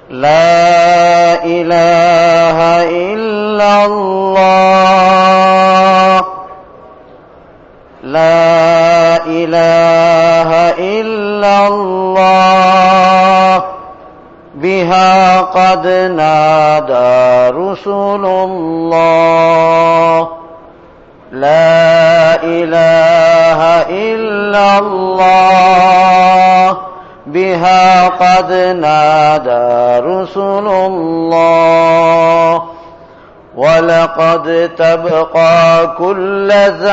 لا إله إلا الله لا إله إلا الله بها قد نادى رسل الله لا إله إلا الله بها قد نادى رسل الله ولقد تبقى كل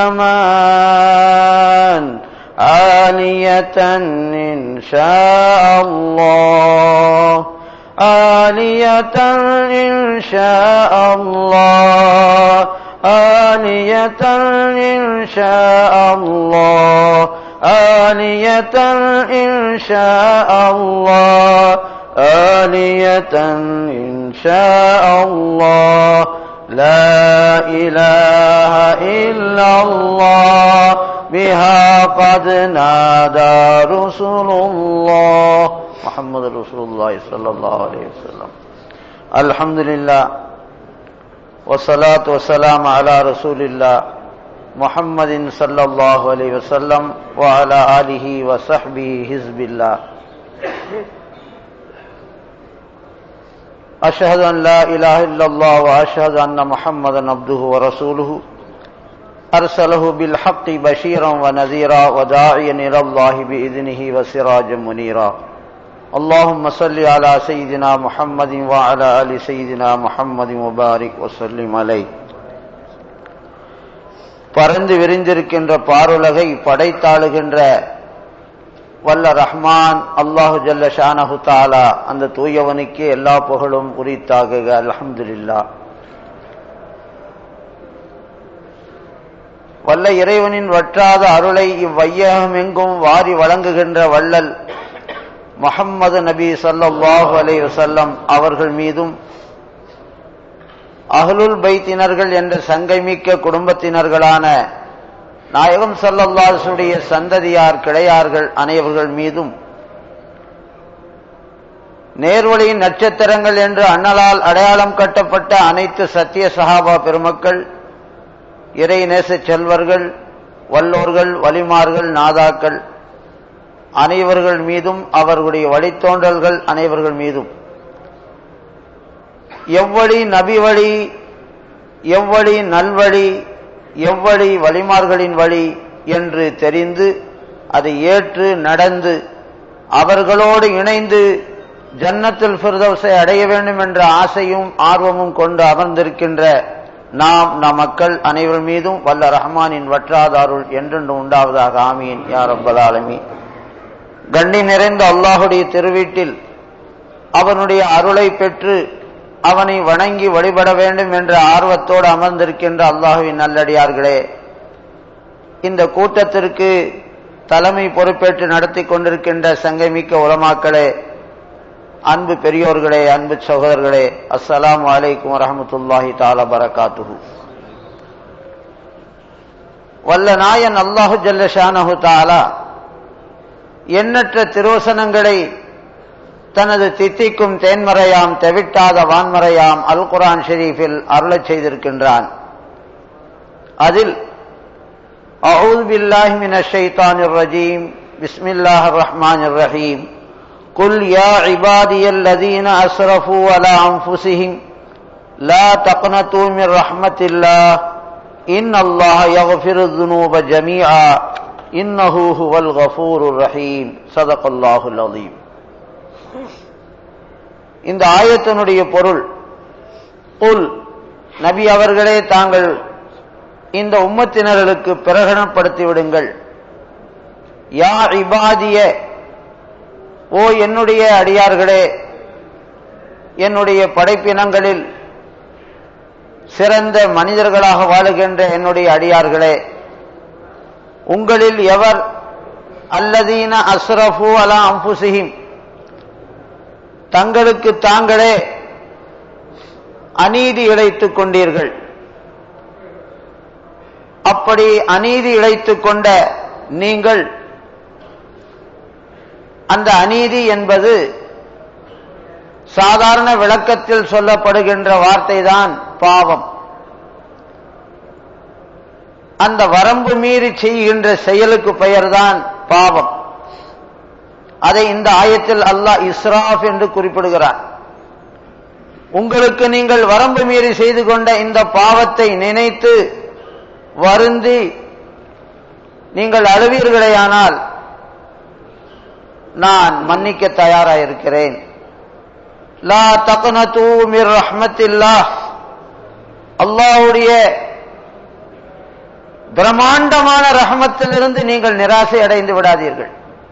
زمان عالية إن شاء الله عالية إن شاء الله آنية إن شاء الله آنية إن شاء الله آنية إن شاء الله لا إله إلا الله بها قد نادى رسول الله محمد رسول الله صلى الله عليه وسلم الحمد لله والصلاة والسلام على رسول الله محمد صلى الله عليه وسلم وعلى آله وصحبه حزب الله أشهد أن لا إله إلا الله وأشهد أن محمدا عبده ورسوله أرسله بالحق بشيرا ونذيرا وداعيا إلى الله بإذنه وسراجا منيرا اللهم صل على سيدنا محمد وعلى آل سيدنا محمد وبارك وسلم عليه பறந்து விரிந்திருக்கின்ற பாருலகை படைத்தாளுகின்ற வல்ல ரஹ்மான் அல்லாஹு ஜல்ல ஷானஹு தாலா அந்த தூயவனுக்கே எல்லா புகழும் உரித்தாக அல்ஹம்துலில்லா வல்ல இறைவனின் வற்றாத அருளை இவ்வையகம் எங்கும் வாரி வழங்குகின்ற வள்ளல் முகம்மது நபி சல்லாஹூ அலை வசல்லம் அவர்கள் மீதும் அகலுல் பைத்தினர்கள் என்ற சங்கைமிக்க குடும்பத்தினர்களான நாயகம் சல்லல்லாசுடைய சந்ததியார் கிளையார்கள் அனைவர்கள் மீதும் நேர்வழியின் நட்சத்திரங்கள் என்று அண்ணலால் அடையாளம் கட்டப்பட்ட அனைத்து சத்திய சகாபா பெருமக்கள் இறை நேச செல்வர்கள் வல்லோர்கள் வலிமார்கள் நாதாக்கள் அனைவர்கள் மீதும் அவர்களுடைய வழித்தோன்றல்கள் அனைவர்கள் மீதும் எவ்வழி நபி வழி எவ்வழி நல்வழி எவ்வழி வழிமார்களின் வழி என்று தெரிந்து அதை ஏற்று நடந்து அவர்களோடு இணைந்து ஜன்னத்துல் ஃபிர்தௌஸை அடைய வேண்டும் என்ற ஆசையும் ஆர்வமும் கொண்டு அமர்ந்திருக்கின்ற நாம் நம் மக்கள் அனைவர் மீதும் வல்ல ரஹ்மானின் வற்றாதாருள் என்றென்று உண்டாவதாக ஆமீன் யார் அப்பல் ஆலமீன் கண்டி நிறைந்த அல்லாஹுடைய திருவீட்டில் அவனுடைய அருளை பெற்று அவனை வணங்கி வழிபட வேண்டும் என்ற ஆர்வத்தோடு அமர்ந்திருக்கின்ற அல்லாஹுவின் நல்லடியார்களே இந்த கூட்டத்திற்கு தலைமை பொறுப்பேற்று நடத்தி கொண்டிருக்கின்ற சங்கமிக்க உலமாக்களே அன்பு பெரியோர்களே அன்பு சகோதரர்களே அஸ்ஸலாம் வலைக்கும் வரமத்துல்லாஹி தாலா பரகாத்துஹு வல்ல நாயன் அல்லாஹு ஜல்லஷானஹு தாலா எண்ணற்ற திரோசனங்களை தனது தித்திக்கும் தேன்மறையாம் தெவிட்டாத வான்மறையாம் அல் குரான் ஷெரீஃபில் அருளச் செய்திருக்கின்றான் அதில் أعوذ بالله من الشيطان الرجيم بسم الله الرحمن الرحيم قل يا عبادي الذين أسرفوا على أنفسهم لا تقنطوا من رحمة الله إن الله يغفر الذنوب جميعا إنه هو الغفور الرحيم صدق الله العظيم இந்த ஆயத்தினுடைய பொருள் புல் நபி அவர்களே தாங்கள் இந்த உம்மத்தினர்களுக்கு பிரகடனப்படுத்தி விடுங்கள் யா இபாதிய ஓ என்னுடைய அடியார்களே என்னுடைய படைப்பினங்களில் சிறந்த மனிதர்களாக வாழுகின்ற என்னுடைய அடியார்களே உங்களில் எவர் அல்லதீன அஸ்ரஃபு அலா அம்புசிஹிம் தங்களுக்கு தாங்களே அநீதி இழைத்துக் கொண்டீர்கள் அப்படி அநீதி இழைத்துக் கொண்ட நீங்கள் அந்த அநீதி என்பது சாதாரண விளக்கத்தில் சொல்லப்படுகின்ற வார்த்தை தான் பாவம் அந்த வரம்பு மீறி செய்கின்ற செயலுக்கு பெயர்தான் பாவம் அதை இந்த ஆயத்தில் அல்லாஹ் இஸ்ராஃப் என்று குறிப்பிடுகிறார் உங்களுக்கு நீங்கள் வரம்பு மீறி செய்து கொண்ட இந்த பாவத்தை நினைத்து வருந்தி நீங்கள் அழுவீர்களேயானால் நான் மன்னிக்க தயாராயிருக்கிறேன் லா தகுனூ மிர் ரஹ்மத்தில்லா அல்லாஹ்வுடைய பிரம்மாண்டமான ரஹமத்திலிருந்து நீங்கள் நிராசை அடைந்து விடாதீர்கள்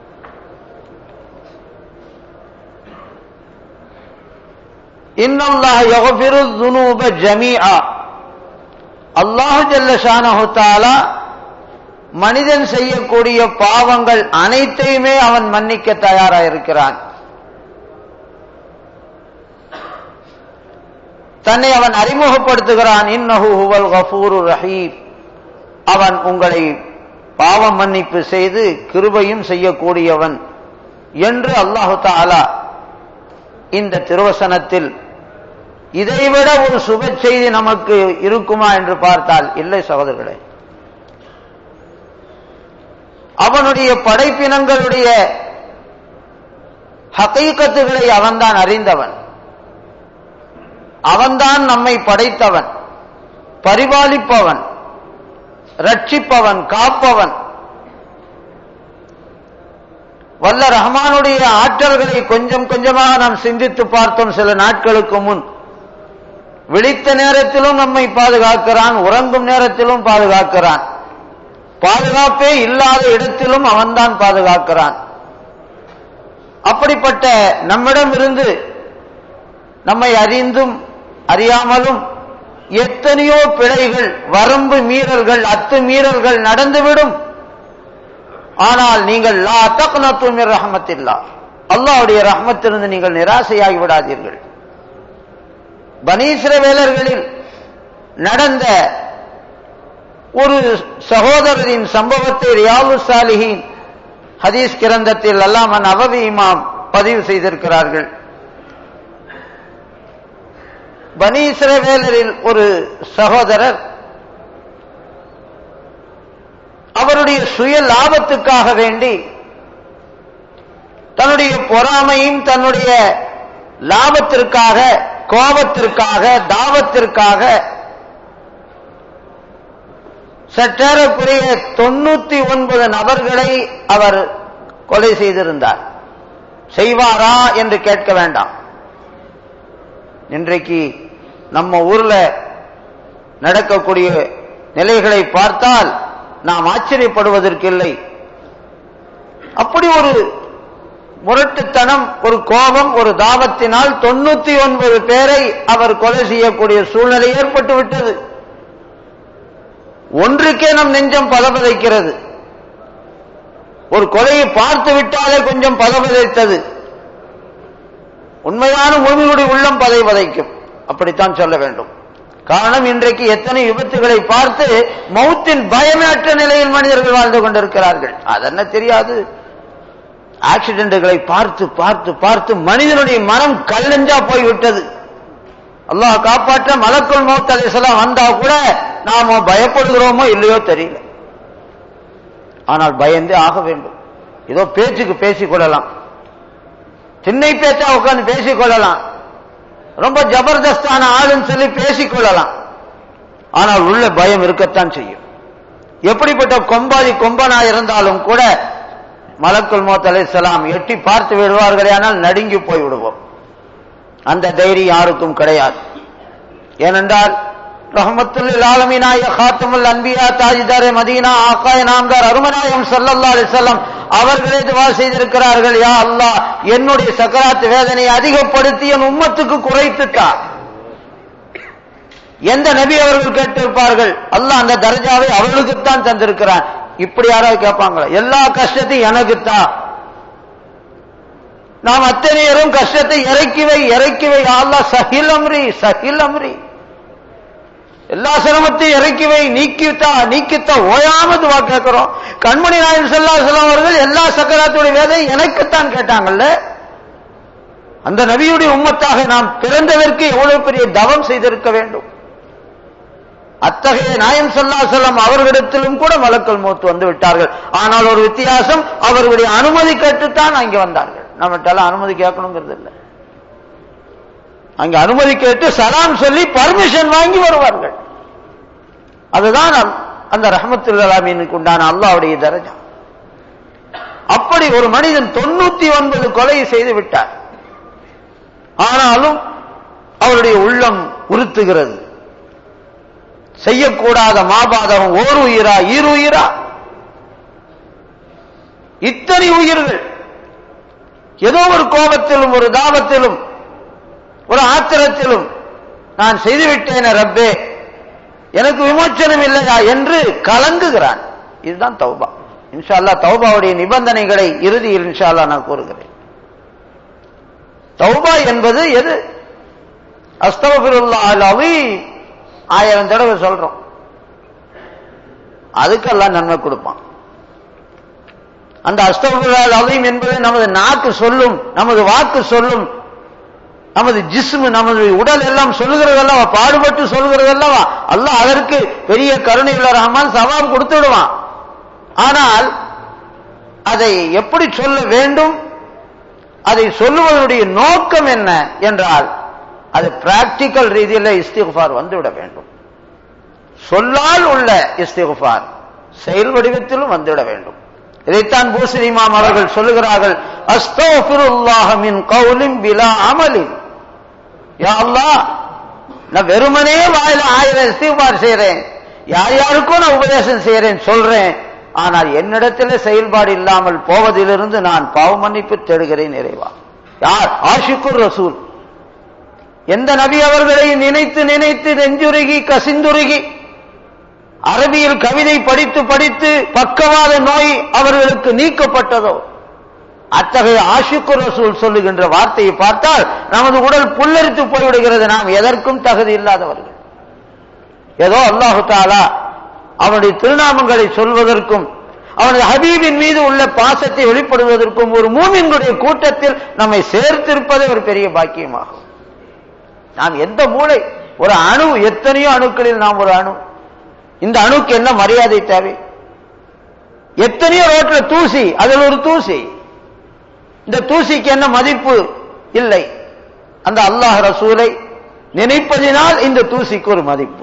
இன்னல்லாஹ் யக்ஃபிரு ذுனூப ஜமீஆ அல்லாஹ் ஜல்ல ஷானஹு தஆலா மனிதன் செய்யக்கூடிய பாவங்கள் அனைத்தையுமே அவன் மன்னிக்க தயாராயிருக்கிறான் தன்னை அவன் அறிமுகப்படுத்துகிறான் இன்னஹு ஹுவல் கஃபூரு ரஹீம் அவன் உங்களை பாவ மன்னிப்பு செய்து கிருபையும் செய்யக்கூடியவன் என்று அல்லாஹு தாலா இந்த திருவசனத்தில் இதைவிட ஒரு சுப செய்தி நமக்கு இருக்குமா என்று பார்த்தால் இல்லை சகோதரர்களே அவனுடைய படைப்பினங்களுடைய ஹகைக்கத்துகளை அவன்தான் அறிந்தவன் அவன்தான் நம்மை படைத்தவன் பரிபாலிப்பவன் ரட்சிப்பவன் காப்பவன் வல்ல ரஹ்மானுடைய ஆற்றல்களை கொஞ்சம் கொஞ்சமாக நாம் சிந்தித்து பார்த்தோம் சில நாட்களுக்கு முன் விழித்த நேரத்திலும் நம்மை பாதுகாக்கிறான் உறங்கும் நேரத்திலும் பாதுகாக்கிறான் பாதுகாப்பே இல்லாத இடத்திலும் அவன்தான் பாதுகாக்கிறான் அப்படிப்பட்ட நம்மிடம் இருந்து நம்மை அறிந்தும் அறியாமலும் எத்தனையோ பிழைகள் வரம்பு மீறல்கள் அத்து மீறல்கள் நடந்துவிடும் ஆனால் நீங்கள் லா தக்னத்து ரஹமத்தில்லா அல்லாவுடைய ரஹமத்திலிருந்து நீங்கள் நிராசையாகி விடாதீர்கள் பனீஸ்வர வேலர்களில் நடந்த ஒரு சகோதரரின் சம்பவத்தை ரியாலு சாலிஹின் ஹதீஸ் கிரந்தத்தில் அல்லாமன் அவவி இமாம் பதிவு செய்திருக்கிறார்கள் பனீஸ்வரவேலரில் ஒரு சகோதரர் அவருடைய சுய லாபத்துக்காக வேண்டி தன்னுடைய பொறாமையும் தன்னுடைய லாபத்திற்காக கோபத்திற்காக தாபத்திற்காக சற்றேறக்குரிய தொண்ணூத்தி ஒன்பது நபர்களை அவர் கொலை செய்திருந்தார் செய்வாரா என்று கேட்க வேண்டாம் இன்றைக்கு நம்ம ஊர்ல நடக்கக்கூடிய நிலைகளை பார்த்தால் நாம் ஆச்சரியப்படுவதற்கு இல்லை அப்படி ஒரு முரட்டுத்தனம் ஒரு கோபம் ஒரு தாபத்தினால் தொண்ணூத்தி ஒன்பது பேரை அவர் கொலை செய்யக்கூடிய சூழ்நிலை ஏற்பட்டு விட்டது ஒன்றுக்கே நம் நெஞ்சம் பதபதைக்கிறது ஒரு கொலையை பார்த்து விட்டாலே கொஞ்சம் பதபதைத்தது உண்மையான முழுமையுடைய உள்ளம் பதை பதைக்கும் அப்படித்தான் சொல்ல வேண்டும் காரணம் இன்றைக்கு எத்தனை விபத்துகளை பார்த்து மௌத்தின் பயமற்ற நிலையில் மனிதர்கள் வாழ்ந்து கொண்டிருக்கிறார்கள் அதென்ன தெரியாது ஆக்சிடென்ட்களை பார்த்து பார்த்து பார்த்து மனிதனுடைய மனம் கல்லஞ்சா போய்விட்டது அல்லாஹ் காப்பாற்ற மலக்குள் மௌத் அலிசலாம் வந்தா கூட நாம பயப்படுகிறோமோ இல்லையோ தெரியல ஆனால் பயந்தே ஆக வேண்டும் ஏதோ பேச்சுக்கு பேசிக் கொள்ளலாம் திண்ணை பேச்சா உட்கார்ந்து பேசிக் கொள்ளலாம் ரொம்ப ஜபர்தஸ்தான ஆளுன்னு சொல்லி பேசிக் கொள்ளலாம் ஆனால் உள்ள பயம் இருக்கத்தான் செய்யும் எப்படிப்பட்ட கொம்பாதி கொம்பனா இருந்தாலும் கூட மலக்குல் மோத் அலைசலாம் எட்டி பார்த்து விடுவார்களே ஆனால் நடுங்கி போய் விடுவோம் அந்த தைரியம் யாருக்கும் கிடையாது ஏனென்றால் ரஹமத்துல் ஆலமீனாய காத்தமுல் அன்பியா தாஜிதாரே மதீனா ஆக்காய நாம்தார் அருமநாயகம் சல்லல்லா அலிசல்லம் அவர்களே துவா செய்திருக்கிறார்கள் யா அல்லாஹ் என்னுடைய சக்கராத்து வேதனையை அதிகப்படுத்தி என் உம்மத்துக்கு குறைத்துட்டா எந்த நபி அவர்கள் கேட்டிருப்பார்கள் அல்லாஹ் அந்த தர்ஜாவை அவர்களுக்குத்தான் தந்திருக்கிறான் இப்படி யாராவது கேட்பாங்களா எல்லா கஷ்டத்தையும் எனக்குத்தான் நாம் அத்தனையரும் கஷ்டத்தை இறக்கி வை இறக்கி வை அல்லா சஹில் அம்ரி சஹில் அம்ரி எல்லா சிரமத்தையும் இறக்கி வை நீக்கித்தா நீக்கித்தா ஓயாம துவா கேட்கிறோம் கண்மணி நாயன் செல்லா செல்லம் அவர்கள் எல்லா சக்கராத்துடைய வேதை எனக்குத்தான் கேட்டாங்கல்ல அந்த நபியுடைய உம்மத்தாக நாம் பிறந்ததற்கு எவ்வளவு பெரிய தவம் செய்திருக்க வேண்டும் அத்தகைய நாயம் சொல்லா செல்லம் அவர்களிடத்திலும் கூட மலக்கள் மூத்து வந்து விட்டார்கள் ஆனால் ஒரு வித்தியாசம் அவர்களுடைய அனுமதி கேட்டுத்தான் அங்கே வந்தார்கள் நம்மகிட்ட அனுமதி கேட்கணுங்கிறது இல்லை அங்க அனுமதி கேட்டு சலாம் சொல்லி பர்மிஷன் வாங்கி வருவார்கள் அதுதான் அந்த ரஹமத்துல்லாமீனுக்கு உண்டான அல்லாவுடைய தரஜா அப்படி ஒரு மனிதன் தொண்ணூத்தி ஒன்பது கொலை செய்து விட்டார் ஆனாலும் அவருடைய உள்ளம் உறுத்துகிறது செய்யக்கூடாத மாபாதகம் ஓர் உயிரா ஈரு உயிரா இத்தனை உயிர்கள் ஏதோ ஒரு கோபத்திலும் ஒரு தாபத்திலும் ஒரு ஆத்திரத்திலும் நான் செய்துவிட்டேன் ரப்பே எனக்கு விமோச்சனம் இல்லையா என்று கலங்குகிறான் இதுதான் தௌபா இன்ஷா அல்லா தௌபாவுடைய நிபந்தனைகளை இறுதியில் இன்ஷா அல்லா நான் கூறுகிறேன் தௌபா என்பது எது அஸ்தவபிருல்லா அலி ஆயிரம் தடவை சொல்றோம் அதுக்கெல்லாம் நன்மை கொடுப்பான் அந்த அஸ்தபிரால் அலீம் என்பது நமது நாக்கு சொல்லும் நமது வாக்கு சொல்லும் நமது ஜிஸ்மு நமது உடல் எல்லாம் சொல்லுகிறதல்லவா பாடுபட்டு சொல்லுகிறதல்லவா அல்லாஹ் அதற்கு பெரிய கருணை உள்ள ரஹ்மான் சவாப் கொடுத்து விடுவான் ஆனால் அதை எப்படி சொல்ல வேண்டும் அதை சொல்லுவதனுடைய நோக்கம் என்ன என்றால் அது பிராக்டிக்கல் ரீதியில் இஸ்திகுஃபார் வந்துவிட வேண்டும் சொல்லால் உள்ள இஸ்திகுஃபார் செயல் வடிவத்திலும் வந்துவிட வேண்டும் இதைத்தான் பூசரி இமாம் அவர்கள் சொல்லுகிறார்கள் அஸ்தோஃபிருல்லாஹ மின் கவுலின் பிலா அமலின் யா அல்லாஹ் நான் வெறுமனே வாயில ஆயிரம் இஸ்திகுஃபார் செய்யறேன் யார் யாருக்கும் நான் உபதேசம் செய்யறேன் சொல்றேன் ஆனால் என்னிடத்தில் செயல்பாடு இல்லாமல் போவதிலிருந்து நான் பாவ மன்னிப்பு தேடுகிறேன் நிறைவா யார் ஆஷிக்குர் ரசூல் எந்த நபி அவர்களை நினைத்து நினைத்து நெஞ்சுருகி கசிந்துருகி அரபியில் கவிதை படித்து படித்து பக்கவாத நோய் அவர்களுக்கு நீக்கப்பட்டதோ அத்தகைய ஆஷிக்கு ரசூல் சொல்லுகின்ற வார்த்தையை பார்த்தால் நமது உடல் புல்லரித்து போய்விடுகிறது நாம் எதற்கும் தகுதி இல்லாதவர்கள் ஏதோ அல்லாஹு தாலா அவனுடைய திருநாமங்களை சொல்வதற்கும் அவனது ஹபீபின் மீது உள்ள பாசத்தை வெளிப்படுவதற்கும் ஒரு மூமின்களுடைய கூட்டத்தில் நம்மை சேர்த்திருப்பதே ஒரு பெரிய பாக்கியமாகும் நாம் எந்த மூளை ஒரு அணு எத்தனையோ அணுக்களில் நாம் ஒரு அணு இந்த அணுக்கு என்ன மரியாதை தேவை எத்தனையோ ரோட்ல தூசி அதில் ஒரு தூசி இந்த தூசிக்கு என்ன மதிப்பு இல்லை அந்த அல்லாஹ் ரசூலை நினைப்பதினால் இந்த தூசிக்கு ஒரு மதிப்பு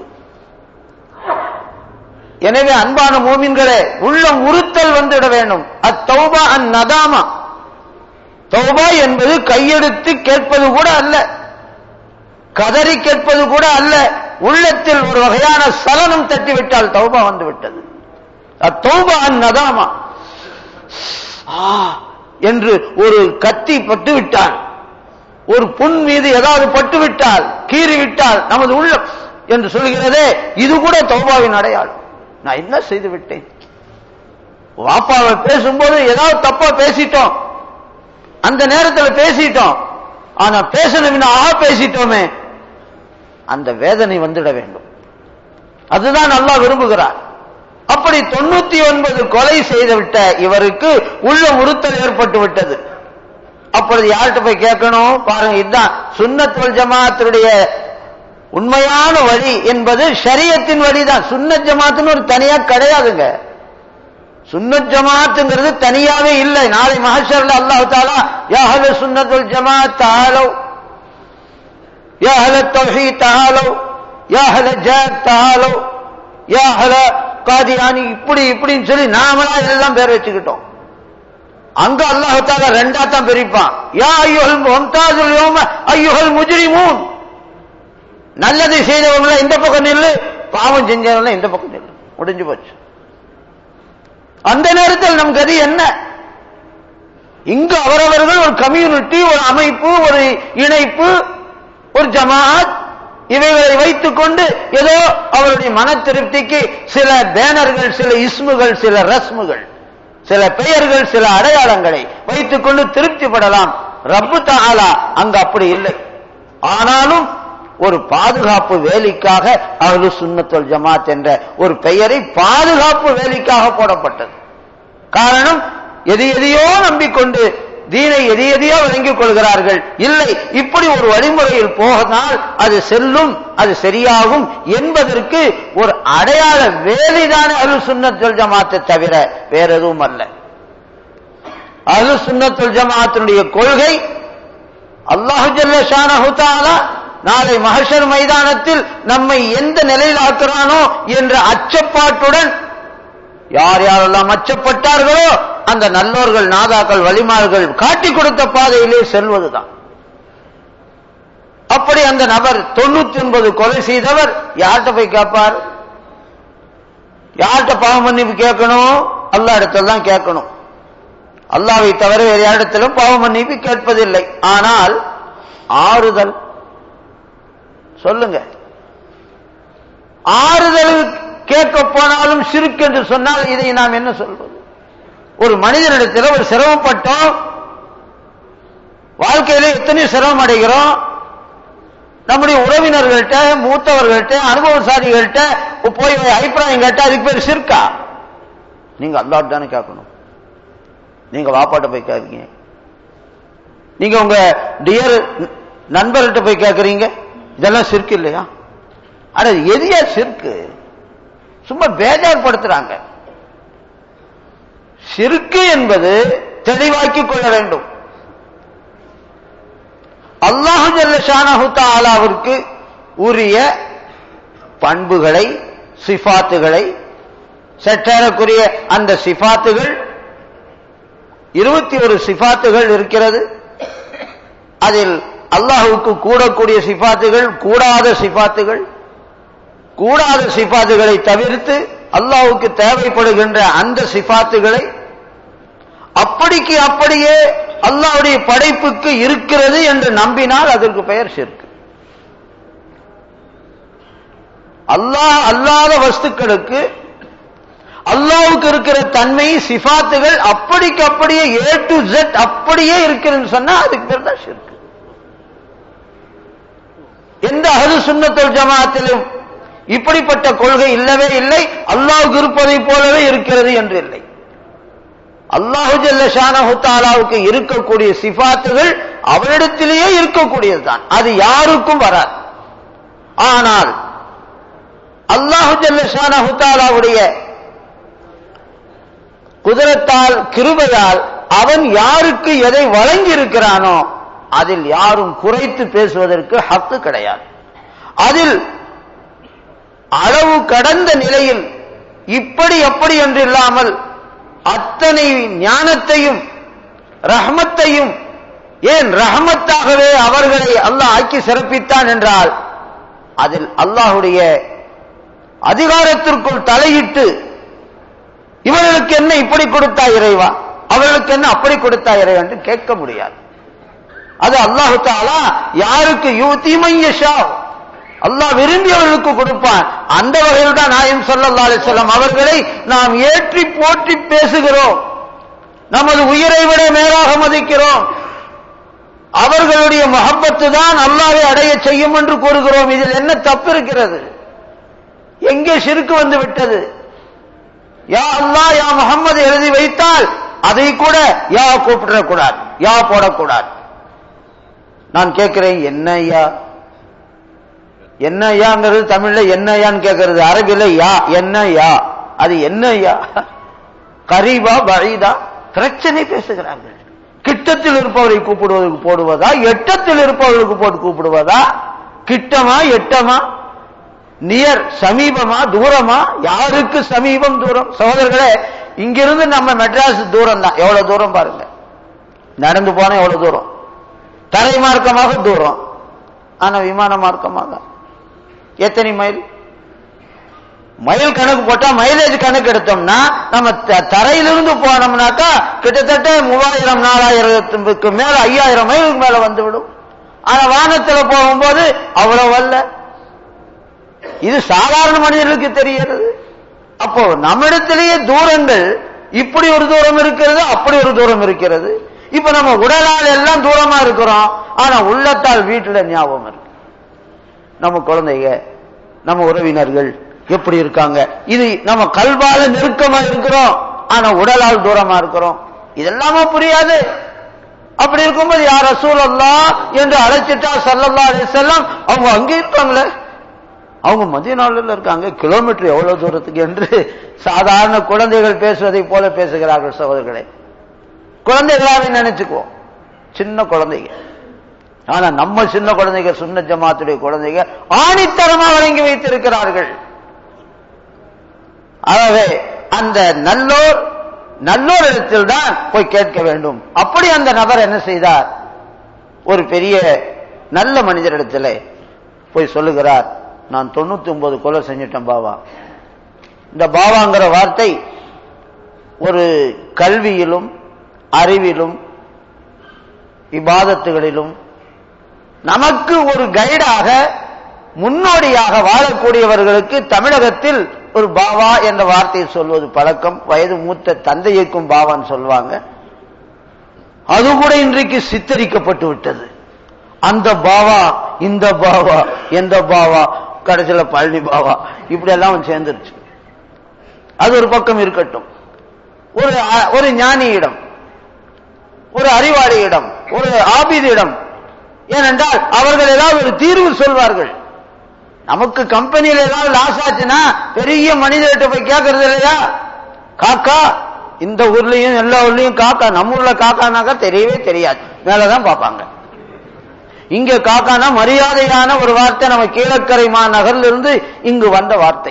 எனவே அன்பான மூமின்களே உள்ளம் உறுத்தல் வந்துவிட வேண்டும் அத்தௌபா அந் நதாமா தௌபா என்பது கையெடுத்து கேட்பது கூட அல்ல கதறி கேட்பது கூட அல்ல உள்ளத்தில் ஒரு வகையான சலனம் தட்டிவிட்டால் தௌபா வந்து விட்டது அத்தௌபா அந் நதாமா என்று ஒரு கத்தி பட்டு விட்டால் ஒரு புண் மீது ஏதாவது பட்டு விட்டால் கீறி விட்டால் நமது உள்ளம் என்று சொல்கிறதே இது கூட தௌபாவின் அடையாளம் நான் என்ன செய்து விட்டேன் வாப்பாவை பேசும்போது ஏதாவது தப்பா பேசிட்டோம் அந்த நேரத்தில் பேசிட்டோம் ஆனா பேசணும் ஆ பேசிட்டோமே அந்த வேதனை வந்துட வேண்டும் அதுதான் நல்லா விரும்புகிறார் அப்படி தொண்ணூத்தி ஒன்பது கொலை செய்து விட்ட இவருக்கு உள்ள உறுத்தல் ஏற்பட்டு விட்டது அப்பொழுது யார்கிட்ட போய் கேட்கணும் பாருங்க இதுதான் சுண்ணத்துவல் ஜமாத்துடைய உண்மையான வழி என்பது ஷரியத்தின் வழிதான் சுன்னத் ஜமாத்துன்னு ஒரு தனியா கிடையாதுங்க சுன்னத் ஜமாத்துங்கிறது தனியாவே இல்லை நாளை மகஷர்ல அல்லாஹு தாலா யாஹல சுன்னத்துல் ஜமாத் தாலோ யாஹல தொஹி தாலோ யாஹல ஜாக் தாலோ யாஹல காதியானி இப்படி இப்படின்னு சொல்லி நாமளா எல்லாம் பேர் வச்சுக்கிட்டோம் அங்க அல்லாஹு தாலா ரெண்டா தான் பிரிப்பான் யா ஐயோல் மும்தாஜுல் யோம ஐயோல் முஜ்ரிமூன் நல்லது செய்தவங்கள இந்த பக்கம் நில்லு பாவம் செஞ்சவங்கள இந்த பக்கம் நில்லு முடிஞ்சு போச்சு அந்த நேரத்தில் நம் கதி என்ன இங்கு அவரவர்கள் ஒரு கம்யூனிட்டி ஒரு அமைப்பு ஒரு இணைப்பு ஒரு ஜமாத் இவைகளை வைத்துக் கொண்டு ஏதோ அவருடைய மன திருப்திக்கு சில பேனர்கள் சில இஸ்முகள் சில ரஸ்முகள் சில பெயர்கள் சில அடையாளங்களை வைத்துக் கொண்டு திருப்திப்படலாம் ரப்பு தாலா அங்க அப்படி இல்லை ஆனாலும் ஒரு பாதுகாப்பு வேலிக்காக அவரு சுண்ணத்துல் ஜமாத் என்ற ஒரு பெயரை பாதுகாப்பு வேலிக்காக போடப்பட்டது காரணம் எது எதையோ நம்பிக்கொண்டு தீனை எது எதையோ விளங்கிக் கொள்கிறார்கள் இல்லை இப்படி ஒரு வழிமுறையில் போகனால் அது செல்லும் அது சரியாகும் என்பதற்கு ஒரு அடையாள வேலைதான அலு சுன்னத்துல் ஜமாத்தை தவிர வேற எதுவும் அல்ல அலு சுன்னத்துல் ஜமாத்தினுடைய கொள்கை அல்லாஹு ஜல்ல ஷானஹு தஆலா நாளை மஹஷர் மைதானத்தில் நம்மை எந்த நிலையில் ஆக்குறானோ என்ற அச்சப்பாட்டுடன் யார் யாரெல்லாம் அச்சப்பட்டார்களோ அந்த நல்லோர்கள் நாதாக்கள் வழிமார்கள் காட்டி கொடுத்த பாதையிலே செல்வதுதான் அப்படி அந்த நபர் தொண்ணூத்தி ஒன்பது கொலை செய்தவர் யார்கிட்ட போய் கேட்பார் யார்கிட்ட பாவ மன்னிப்பு கேட்கணும் அல்லா இடத்துல தான் கேட்கணும் அல்லாவை தவிர வேறு இடத்திலும் பாவ மன்னிப்பு கேட்பதில்லை ஆனால் ஆறுதல் சொல்லுங்க ஆறுதல் கேட்க போனாலும் சிறுக்கு என்று சொன்னால் இதை நாம் என்ன சொல்வது ஒரு மனிதனிடத்தில் ஒரு சிரமப்பட்டோம் வாழ்க்கையில எத்தனை சிரமம் அடைகிறோம் நம்முடைய உறவினர்கள்ட்ட மூத்தவர்கள்ட்ட அனுபவசாலிகள்கிட்ட போய் அபிப்பிராயம் கேட்டா அதுக்கு பேர் சிற்கா நீங்க அல்லாட் தானே கேட்கணும் நீங்க வாப்பாட்ட போய் கேட்கறீங்க நீங்க உங்க டியர் நண்பர்கிட்ட போய் கேட்கறீங்க இதெல்லாம் சிற்கு இல்லையா ஆனா எதியா சிற்கு சும்மா பேஜார்படுத்துறாங்க சிற்கு என்பது தெளிவாக்கிக் கொள்ள வேண்டும் அல்லாஹு ஜல்லஷானஹு தாலாவிற்கு உரிய பண்புகளை சிஃபாத்துகளை சற்றேறக்குரிய அந்த சிஃபாத்துகள் இருபத்தி ஒரு சிஃபாத்துகள் இருக்கிறது அதில் அல்லாஹுக்கு கூடக்கூடிய சிஃபாத்துகள் கூடாத சிஃபாத்துகள் கூடாத சிஃபாத்துகளை தவிர்த்து அல்லாஹுக்கு தேவைப்படுகின்ற அந்த சிஃபாத்துகளை அப்படிக்கு அப்படியே அல்லாவுடைய படைப்புக்கு இருக்கிறது என்று நம்பினால் அதற்கு பெயர் சிற்கு அல்லாஹ் அல்லாத வஸ்துக்களுக்கு அல்லாவுக்கு இருக்கிற தன்மை சிஃபாத்துகள் அப்படிக்கு அப்படியே ஏ டு ஜெட் அப்படியே இருக்கிறதுன்னு சொன்னா அதுக்கு பேர் தான் சிற்கு எந்த அகது சுண்ணத்தல் ஜமாத்திலும் இப்படிப்பட்ட கொள்கை இல்லவே இல்லை அல்லாவுக்கு இருப்பதை போலவே இருக்கிறது என்று இல்லை அல்லாஹு ஜல்ல ஷானஹு தாலாவுக்கு இருக்கக்கூடிய சிஃபாத்துகள் அவரிடத்திலேயே இருக்கக்கூடியதுதான் அது யாருக்கும் வராது ஆனால் அல்லாஹு ஜல்ல ஷானஹு தாலாவுடைய குதிரத்தால் கிருபையால் அவன் யாருக்கு எதை வழங்கி இருக்கிறானோ அதில் யாரும் குறைத்து பேசுவதற்கு ஹக்கு கிடையாது அதில் அளவு கடந்த நிலையில் இப்படி எப்படி என்று இல்லாமல் அத்தனை ஞானத்தையும் ரஹமத்தையும் ஏன் ரஹமத்தாகவே அவர்களை அல்லாஹ் ஆக்கி சிறப்பித்தான் என்றால் அதில் அல்லாஹுடைய அதிகாரத்திற்குள் தலையிட்டு இவர்களுக்கு என்ன இப்படி கொடுத்தா இறைவா அவர்களுக்கு என்ன அப்படி கொடுத்தா இறைவா என்று கேட்க முடியாது அது அல்லாஹு தாலா யாருக்கு யூத்திமையஷா அல்லாஹ் விரும்பியவர்களுக்கு கொடுப்பான் அந்த வகையில் தான் நாயம் சல்லா அலிஸ்லாம் அவர்களை நாம் ஏற்றி போற்றி பேசுகிறோம் நமது உயிரை விட மேலாக மதிக்கிறோம் அவர்களுடைய மகப்பத்து தான் அல்லாவை அடைய செய்யும் என்று கூறுகிறோம் இதில் என்ன தப்பு இருக்கிறது எங்கே சிறுக்கு வந்து விட்டது யா அல்லா யா முகம்மது எழுதி வைத்தால் அதை கூட யா கூப்பிடக்கூடாது யா போடக்கூடாது நான் கேட்கிறேன் என்ன ஐயா என்ன ஐயாங்கிறது தமிழ்ல என்ன ஐயான்னு கேட்கறது அரபில யா என்ன யா அது என்ன ஐயா கரீபா பழீதா பிரச்சனை பேசுகிறார்கள் கிட்டத்தில் இருப்பவரை கூப்பிடுவதற்கு போடுவதா எட்டத்தில் இருப்பவர்களுக்கு போட்டு கூப்பிடுவதா கிட்டமா எட்டமா நியர் சமீபமா தூரமா யாருக்கு சமீபம் தூரம் சகோதரர்களே இங்கிருந்து நம்ம மெட்ராஸ் தூரம் தான் எவ்வளவு தூரம் பாருங்க நடந்து போனா எவ்வளவு தூரம் தரை மார்க்கமாக தூரம் ஆனா விமான மார்க்கமாக எத்தனை மைல் மைல் கணக்கு போட்டா மைலேஜ் கணக்கு எடுத்தோம்னா நம்ம தரையிலிருந்து போனோம்னாக்கா கிட்டத்தட்ட மூவாயிரம் நாலாயிரத்துக்கு மேல ஐயாயிரம் மைலுக்கு மேல வந்துவிடும் ஆனா வானத்துல போகும்போது அவ்வளவு அல்ல இது சாதாரண மனிதர்களுக்கு தெரிகிறது அப்போ நம்மிடத்திலேயே தூரங்கள் இப்படி ஒரு தூரம் இருக்கிறது அப்படி ஒரு தூரம் இருக்கிறது இப்ப நம்ம உடலால் எல்லாம் தூரமா இருக்கிறோம் ஆனா உள்ளத்தால் வீட்டுல ஞாபகம் இருக்கு நம்ம குழந்தைங்க நம்ம உறவினர்கள் எப்படி இருக்காங்க இது நம்ம கல்வால நெருக்கமா இருக்கிறோம் ஆனா உடலால் தூரமா இருக்கிறோம் இதெல்லாமா புரியாது அப்படி இருக்கும்போது யார் ரசூல் அல்லா என்று அழைச்சிட்டா சல்லல்லா அலிசல்லாம் அவங்க அங்கே இருக்காங்களே அவங்க மதியநாளில் இருக்காங்க கிலோமீட்டர் எவ்வளவு தூரத்துக்கு என்று சாதாரண குழந்தைகள் பேசுவதை போல பேசுகிறார்கள் சகோதரர்களே குழந்தைகளாவே நினைச்சுக்குவோம் சின்ன குழந்தைங்க ஆனா நம்ம சின்ன குழந்தைங்க சுன்ன ஜமாத்துடைய குழந்தைங்க ஆணித்தரமா வழங்கி வைத்திருக்கிறார்கள் ஆகவே அந்த நல்லோர் நல்லோர் இடத்தில் தான் போய் கேட்க வேண்டும் அப்படி அந்த நபர் என்ன செய்தார் ஒரு பெரிய நல்ல மனிதரிடத்தில் போய் சொல்லுகிறார் நான் தொண்ணூத்தி ஒன்பது கொலை செஞ்சிட்டேன் பாவா இந்த பாவாங்கிற வார்த்தை ஒரு கல்வியிலும் அறிவிலும் இபாதத்துகளிலும் நமக்கு ஒரு கைடாக முன்னோடியாக வாழக்கூடியவர்களுக்கு தமிழகத்தில் ஒரு பாவா என்ற வார்த்தையை சொல்வது பழக்கம் வயது மூத்த தந்தையைக்கும் பாவான்னு சொல்லுவாங்க அது கூட இன்றைக்கு சித்தரிக்கப்பட்டு விட்டது அந்த பாவா இந்த பாவா எந்த பாவா கடைசியில பழனி பாவா இப்படி எல்லாம் சேர்ந்துருச்சு அது ஒரு பக்கம் இருக்கட்டும் ஒரு ஒரு ஞானியிடம் ஒரு அறிவாளியிடம் ஒரு ஆபிதியிடம் ஏனென்றால் அவர்கள் ஏதாவது ஒரு தீர்வு சொல்வார்கள் நமக்கு கம்பெனியில் ஏதாவது லாஸ் ஆச்சுன்னா பெரிய மனிதர்கிட்ட போய் கேட்கறது இல்லையா காக்கா இந்த ஊர்லயும் எல்லா ஊர்லயும் காக்கா நம்ம ஊர்ல காக்கானாக்கா தெரியவே தெரியாது மேலதான் பார்ப்பாங்க இங்க காக்கானா மரியாதையான ஒரு வார்த்தை நம்ம கீழக்கரை மாநகர்ல இருந்து இங்கு வந்த வார்த்தை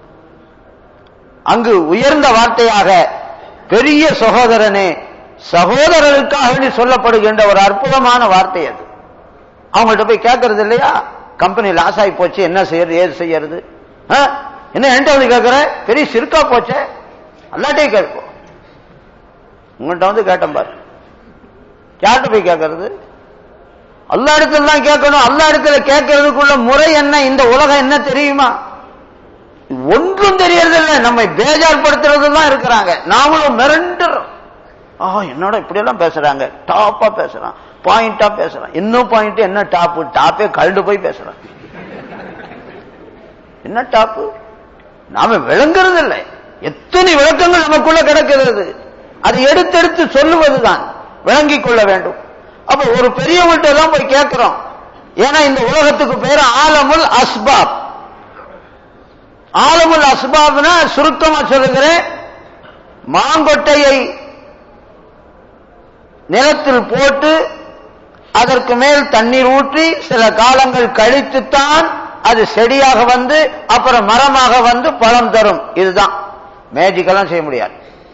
அங்கு உயர்ந்த வார்த்தையாக பெரிய சகோதரனே சகோதரருக்காக சொல்லப்படுகின்ற ஒரு அற்புதமான வார்த்தை அது அவங்கள்ட்ட போய் கேட்கறது இல்லையா கம்பெனி லாஸ் ஆகி போச்சு என்ன செய்யறது ஏது செய்யறது என்ன என்கிட்ட வந்து கேட்கிற பெரிய சிறுக்கா போச்சே அல்லாட்டே கேட்போம் உங்கள்கிட்ட வந்து கேட்டேன் பாரு யார்கிட்ட போய் கேட்கறது அல்லா இடத்துல தான் கேட்கணும் அல்லா இடத்துல கேட்கறதுக்குள்ள முறை என்ன இந்த உலகம் என்ன தெரியுமா ஒன்றும் தெரியறதில்லை நம்மை பேஜார்படுத்துறது தான் இருக்கிறாங்க நாமளும் மிரண்டுறோம் ஆ என்னோட இப்படி எல்லாம் பேசுறாங்க டாப்பா பேசுறான் பாயிண்டா பேசுறான் இன்னும் பாயிண்ட் என்ன டாப்பு டாப்பே கழுண்டு போய் பேசுறான் என்ன டாப்பு நாம விளங்குறது இல்லை எத்தனை விளக்கங்கள் நமக்குள்ள கிடக்கிறது அதை எடுத்தெடுத்து சொல்லுவதுதான் விளங்கிக் கொள்ள வேண்டும் அப்ப ஒரு பெரியவங்கள்ட்ட தான் போய் கேட்கிறோம் ஏன்னா இந்த உலகத்துக்கு பேர் ஆலமுல் அஸ்பாப் ஆலமுல் அஸ்பாப்னா சுருக்கமா சொல்லுகிறேன் மாங்கொட்டையை நிலத்தில் போட்டு அதற்கு மேல் தண்ணீர் ஊற்றி சில காலங்கள் கழித்துத்தான் அது செடியாக வந்து அப்புறம் மரமாக வந்து பழம் தரும் இதுதான் மேஜிக்கெல்லாம் செய்ய முடியாது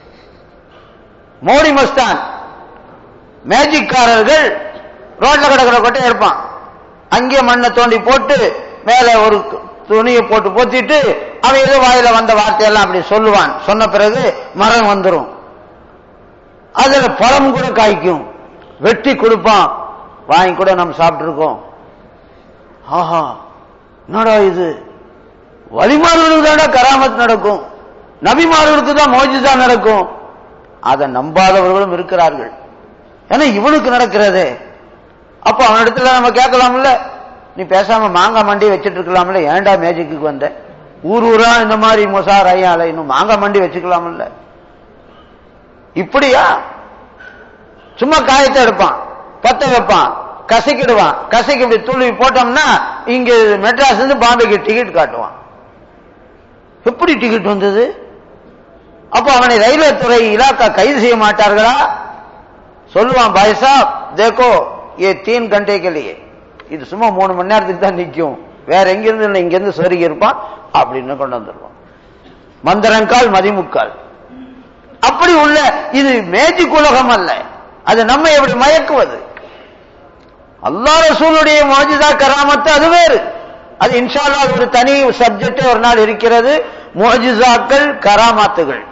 மோடி மஸ்தான் மேஜிக்காரர்கள் ரோட்ல கிடக்கிற கொட்டை இருப்பான் அங்கே மண்ணை தோண்டி போட்டு மேல ஒரு துணியை போட்டு போத்திட்டு அவன் ஏதோ வாயில வந்த வார்த்தையெல்லாம் அப்படி சொல்லுவான் சொன்ன பிறகு மரம் வந்துடும் அதுல பழம் கூட காய்க்கும் வெட்டி கொடுப்பான் வாங்கி கூட நம்ம சாப்பிட்டு இருக்கோம் ஆஹா என்னடா இது வழிமாறுகளுக்கு தான் கராமத் நடக்கும் நபிமார்களுக்கு தான் மோஜிதா நடக்கும் அதை நம்பாதவர்களும் இருக்கிறார்கள் ஏன்னா இவனுக்கு நடக்கிறதே அப்ப அவனிடத்துல நம்ம கேட்கலாம்ல நீ பேசாம மாங்காய் மண்டி வச்சிட்டு இருக்கலாம்ல ஏன்டா மேஜிக்கு வந்த ஊர் ஊரா இந்த மாதிரி மொசா ரையால இன்னும் மாங்காய் மண்டி வச்சுக்கலாம்ல இப்படியா சும்மா காயத்தை எடுப்பான் பத்த வைப்பான் கசக்கிடுவான் கசக்கி இப்படி துளி போட்டோம்னா இங்க மெட்ராஸ் இருந்து பாம்பேக்கு டிக்கெட் காட்டுவான் எப்படி டிக்கெட் வந்தது அப்ப அவனை ரயில்வே துறை இலாக்கா கைது செய்ய மாட்டார்களா சொல்லுவான் பாய் சாப் தேக்கோ ஏ தீன் கண்டே கலியே இது சும்மா மூணு மணி நேரத்துக்கு தான் நிற்கும் வேற எங்கிருந்து இல்லை இங்கிருந்து சொருகி இருப்பான் அப்படின்னு கொண்டு வந்துருவான் மந்திரங்கால் மதிமுக்கால் அப்படி உள்ள இது மேஜிக் உலகம் அல்ல அது நம்ம எப்படி மயக்குவது அல்லா ரசூலுடைய மோஜிதா கராமத்து அது வேறு அது இன்ஷால்லா ஒரு தனி சப்ஜெக்ட் ஒரு நாள் இருக்கிறது மோஜிசாக்கள் கராமாத்துகள்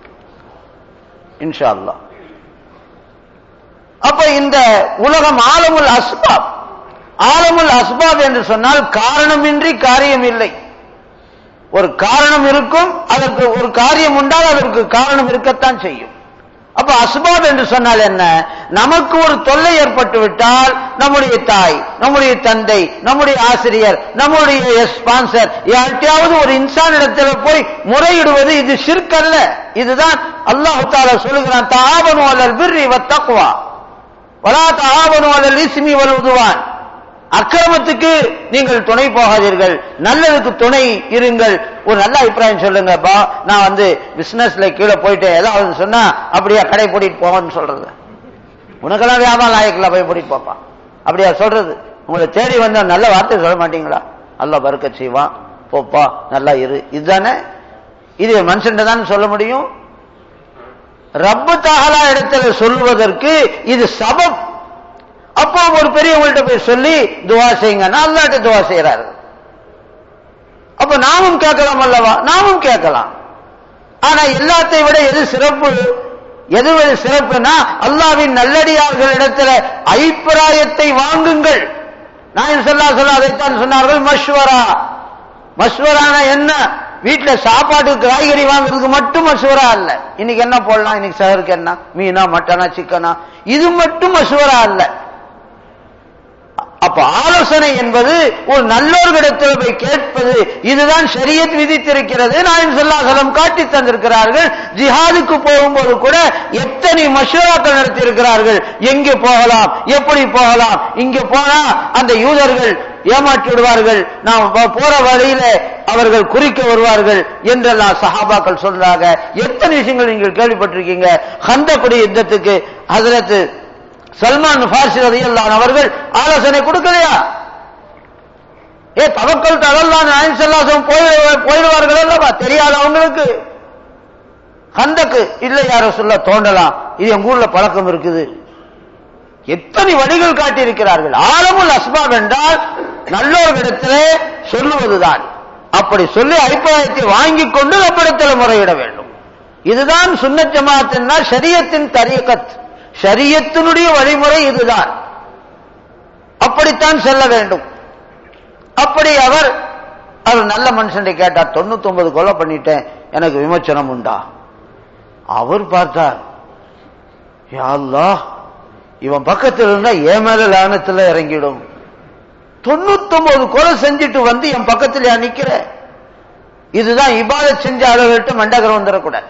இன்ஷா அல்லா அப்ப இந்த உலகம் ஆலமுல் அஸ்பாப் ஆலமுல் அஸ்பாப் என்று சொன்னால் காரணமின்றி காரியம் இல்லை ஒரு காரணம் இருக்கும் அதற்கு ஒரு காரியம் உண்டால் அதற்கு காரணம் இருக்கத்தான் செய்யும் அப்ப அஸ்பாப் என்று சொன்னால் என்ன நமக்கு ஒரு தொல்லை ஏற்பட்டு விட்டால் நம்முடைய தாய் நம்முடைய தந்தை நம்முடைய ஆசிரியர் நம்முடைய ஸ்பான்சர் யார்கிட்டயாவது ஒரு இன்சான் இடத்துல போய் முறையிடுவது இது சிற்கல்ல இதுதான் அல்லாஹு தாலா சொல்லுகிறான் தாபனு அல்லல் பிர்ரி வத்தக்குவா வலா தஆவனு அலல் இஸ்மி வல் உதுவான் அக்கிரமத்துக்கு நீங்கள் துணை போகாதீர்கள் நல்லதுக்கு துணை இருங்கள் ஒரு நல்ல அபிப்பிராயம் சொல்லுங்கப்பா நான் வந்து பிசினஸ்ல கீழே போயிட்டேன் ஏதாவது சொன்னா அப்படியே கடை பூட்டிட்டு போவான்னு சொல்றது உனக்கெல்லாம் வியாபாரம் லாயக்கில் போய் பூட்டிட்டு போப்பா அப்படியா சொல்றது உங்களை தேடி வந்தா நல்ல வார்த்தை சொல்ல மாட்டீங்களா அல்லாஹ் பறக்க செய்வான் போப்பா நல்லா இரு இதுதானே இது மனுஷன் தான் சொல்ல முடியும் ரப்பு தாகலா இடத்துல சொல்லுவதற்கு இது சபப் அப்போ ஒரு பெரியவங்கள்ட்ட போய் சொல்லி துவா செய்யுங்க அல்லாட்ட துவா செய்யறாரு அப்ப நாமும் கேட்கலாம் அல்லவா நாமும் கேட்கலாம் ஆனா எல்லாத்தை விட எது சிறப்பு எது விட சிறப்புனா அல்லாவின் நல்லடியார்கள் இடத்துல அபிப்பிராயத்தை வாங்குங்கள் நான் சொல்லா சொல்ல அதைத்தான் சொன்னார்கள் மஷ்வரா மஷ்வரானா என்ன வீட்டுல சாப்பாட்டுக்கு காய்கறி வாங்குறதுக்கு மட்டும் மசூரா அல்ல இன்னைக்கு என்ன போடலாம் இன்னைக்கு சகருக்கு என்ன மீனா மட்டனா சிக்கனா இது மட்டும் மசூரா அல்ல அப்ப ஆலோசனை என்பது ஒரு நல்லோர்களிடத்தில் போய் கேட்பது இதுதான் ஷரியத் விதித்திருக்கிறது நாயன் சொல்லாசலம் காட்டி தந்திருக்கிறார்கள் ஜிஹாதுக்கு போகும்போது கூட எத்தனை மஷூராக்கள் நடத்தியிருக்கிறார்கள் எங்கே போகலாம் எப்படி போகலாம் இங்கே போனா அந்த யூதர்கள் ஏமாற்றி விடுவார்கள் நாம் போற வழியில அவர்கள் குறிக்க வருவார்கள் என்றெல்லாம் சஹாபாக்கள் சொல்றாங்க எத்தனை விஷயங்கள் நீங்கள் கேள்விப்பட்டிருக்கீங்க ஹந்தக்குடி யுத்தத்துக்கு ஹசரத்து சல்மான் ஃபார்சி ரதியல்லான் அவர்கள் ஆலோசனை கொடுக்கலையா ஏ தவக்கல் தவல்லான் நாயன்சல்லாசம் போயிடுவார்கள் அல்லவா தெரியாதவங்களுக்கு ஹந்தக்கு இல்லை யாரோ சொல்ல தோண்டலாம் இது எங்க ஊர்ல பழக்கம் இருக்குது எத்தனை வழிகள் காட்டியிருக்கிறார்கள் ஆலமுல் அஸ்பாப் என்றால் நல்லோர்களிடத்திலே சொல்லுவதுதான் அப்படி சொல்லி அபிப்பிராயத்தை வாங்கிக் கொண்டு நம்மிடத்தில் முறையிட வேண்டும் இதுதான் சுன்னத் ஜமாத்தின் ஷரியத்தின் தரியக்கத் ஷரியத்தினுடைய வழிமுறை இதுதான் அப்படித்தான் செல்ல வேண்டும் அப்படி அவர் அவர் நல்ல மனுஷன் கேட்டார் தொண்ணூத்தி ஒன்பது கொலை பண்ணிட்டேன் எனக்கு விமோச்சனம் உண்டா அவர் பார்த்தார் யாழ்லா இவன் பக்கத்தில் இருந்தா என் மேல லானத்துல இறங்கிடும் தொண்ணூத்தி ஒன்பது கொலை செஞ்சுட்டு வந்து என் பக்கத்தில் நிக்கிற இதுதான் இபாதத் செஞ்ச அளவுகிட்ட மண்டகரம் வந்துடக்கூடாது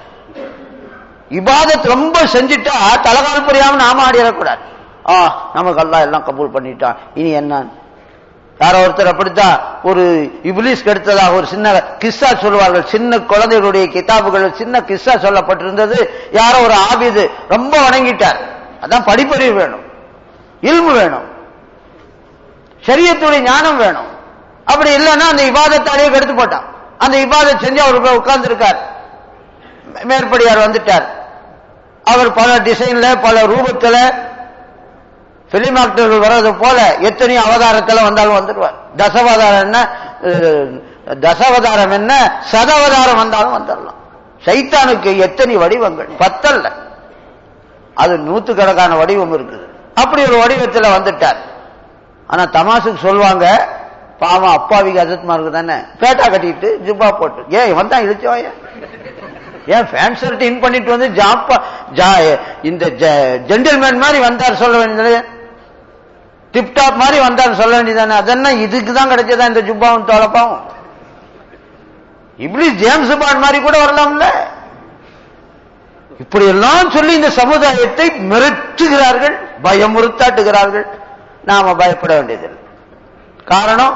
இபாதத் ரொம்ப செஞ்சுட்டா தலகால் புரியாம நாம ஆடிடக்கூடாது ஆ நமக்கு எல்லாம் எல்லாம் கபூல் பண்ணிட்டான் இனி என்ன யாரோ ஒருத்தர் அப்படித்தான் ஒரு இபிலிஸ் கெடுத்ததாக ஒரு சின்ன கிஸ்ஸா சொல்லுவார்கள் சின்ன குழந்தைகளுடைய கிதாபுகள் சின்ன கிஸ்ஸா சொல்லப்பட்டிருந்தது யாரோ ஒரு ஆபிது ரொம்ப வணங்கிட்டார் அதான் படிப்பறிவு வேணும் இல்மு வேணும் சரியத்துடைய ஞானம் வேணும் அப்படி இல்லைன்னா அந்த இபாதத்தாலேயே கெடுத்து போட்டான் அந்த இபாதத் செஞ்சு அவர் உட்கார்ந்து இருக்கார் மேற்படியார் வந்துட்டார் அவர் பல டிசைன்ல பல ரூபத்துல பிலிம் ஆக்டர்கள் வர்றது போல எத்தனையோ அவதாரத்துல வந்தாலும் வந்துடுவார் தசவதாரம் என்ன தசவதாரம் என்ன சதவதாரம் வந்தாலும் வந்துடலாம் சைத்தானுக்கு எத்தனை வடிவங்கள் பத்தல்ல அது நூத்துக்கணக்கான வடிவம் இருக்குது அப்படி ஒரு வடிவத்தில் வந்துட்டார் ஆனா தமாசுக்கு சொல்லுவாங்க பாவம் அப்பாவிக்கு அசத்மாருக்கு தானே பேட்டா கட்டிட்டு ஜிப்பா போட்டு ஏன் வந்தான் இழுச்சோய ஏன் ஃபேன் ஷர்ட் இன் பண்ணிட்டு வந்து ஜாப்பா இந்த ஜென்டில்மேன் மாதிரி வந்தார் சொல்ல வேண்டியது டிப்டாப் மாதிரி வந்தார் சொல்ல வேண்டியதானே அதெல்லாம் இதுக்கு தான் கிடைச்சதா இந்த ஜுப்பாவும் தோலப்பாவும் இப்படி ஜேம்ஸ் பாண்ட் மாதிரி கூட வரலாம்ல இப்படி எல்லாம் சொல்லி இந்த சமுதாயத்தை மிரட்டுகிறார்கள் பயமுறுத்தாட்டுகிறார்கள் நாம பயப்பட வேண்டியதில்லை காரணம்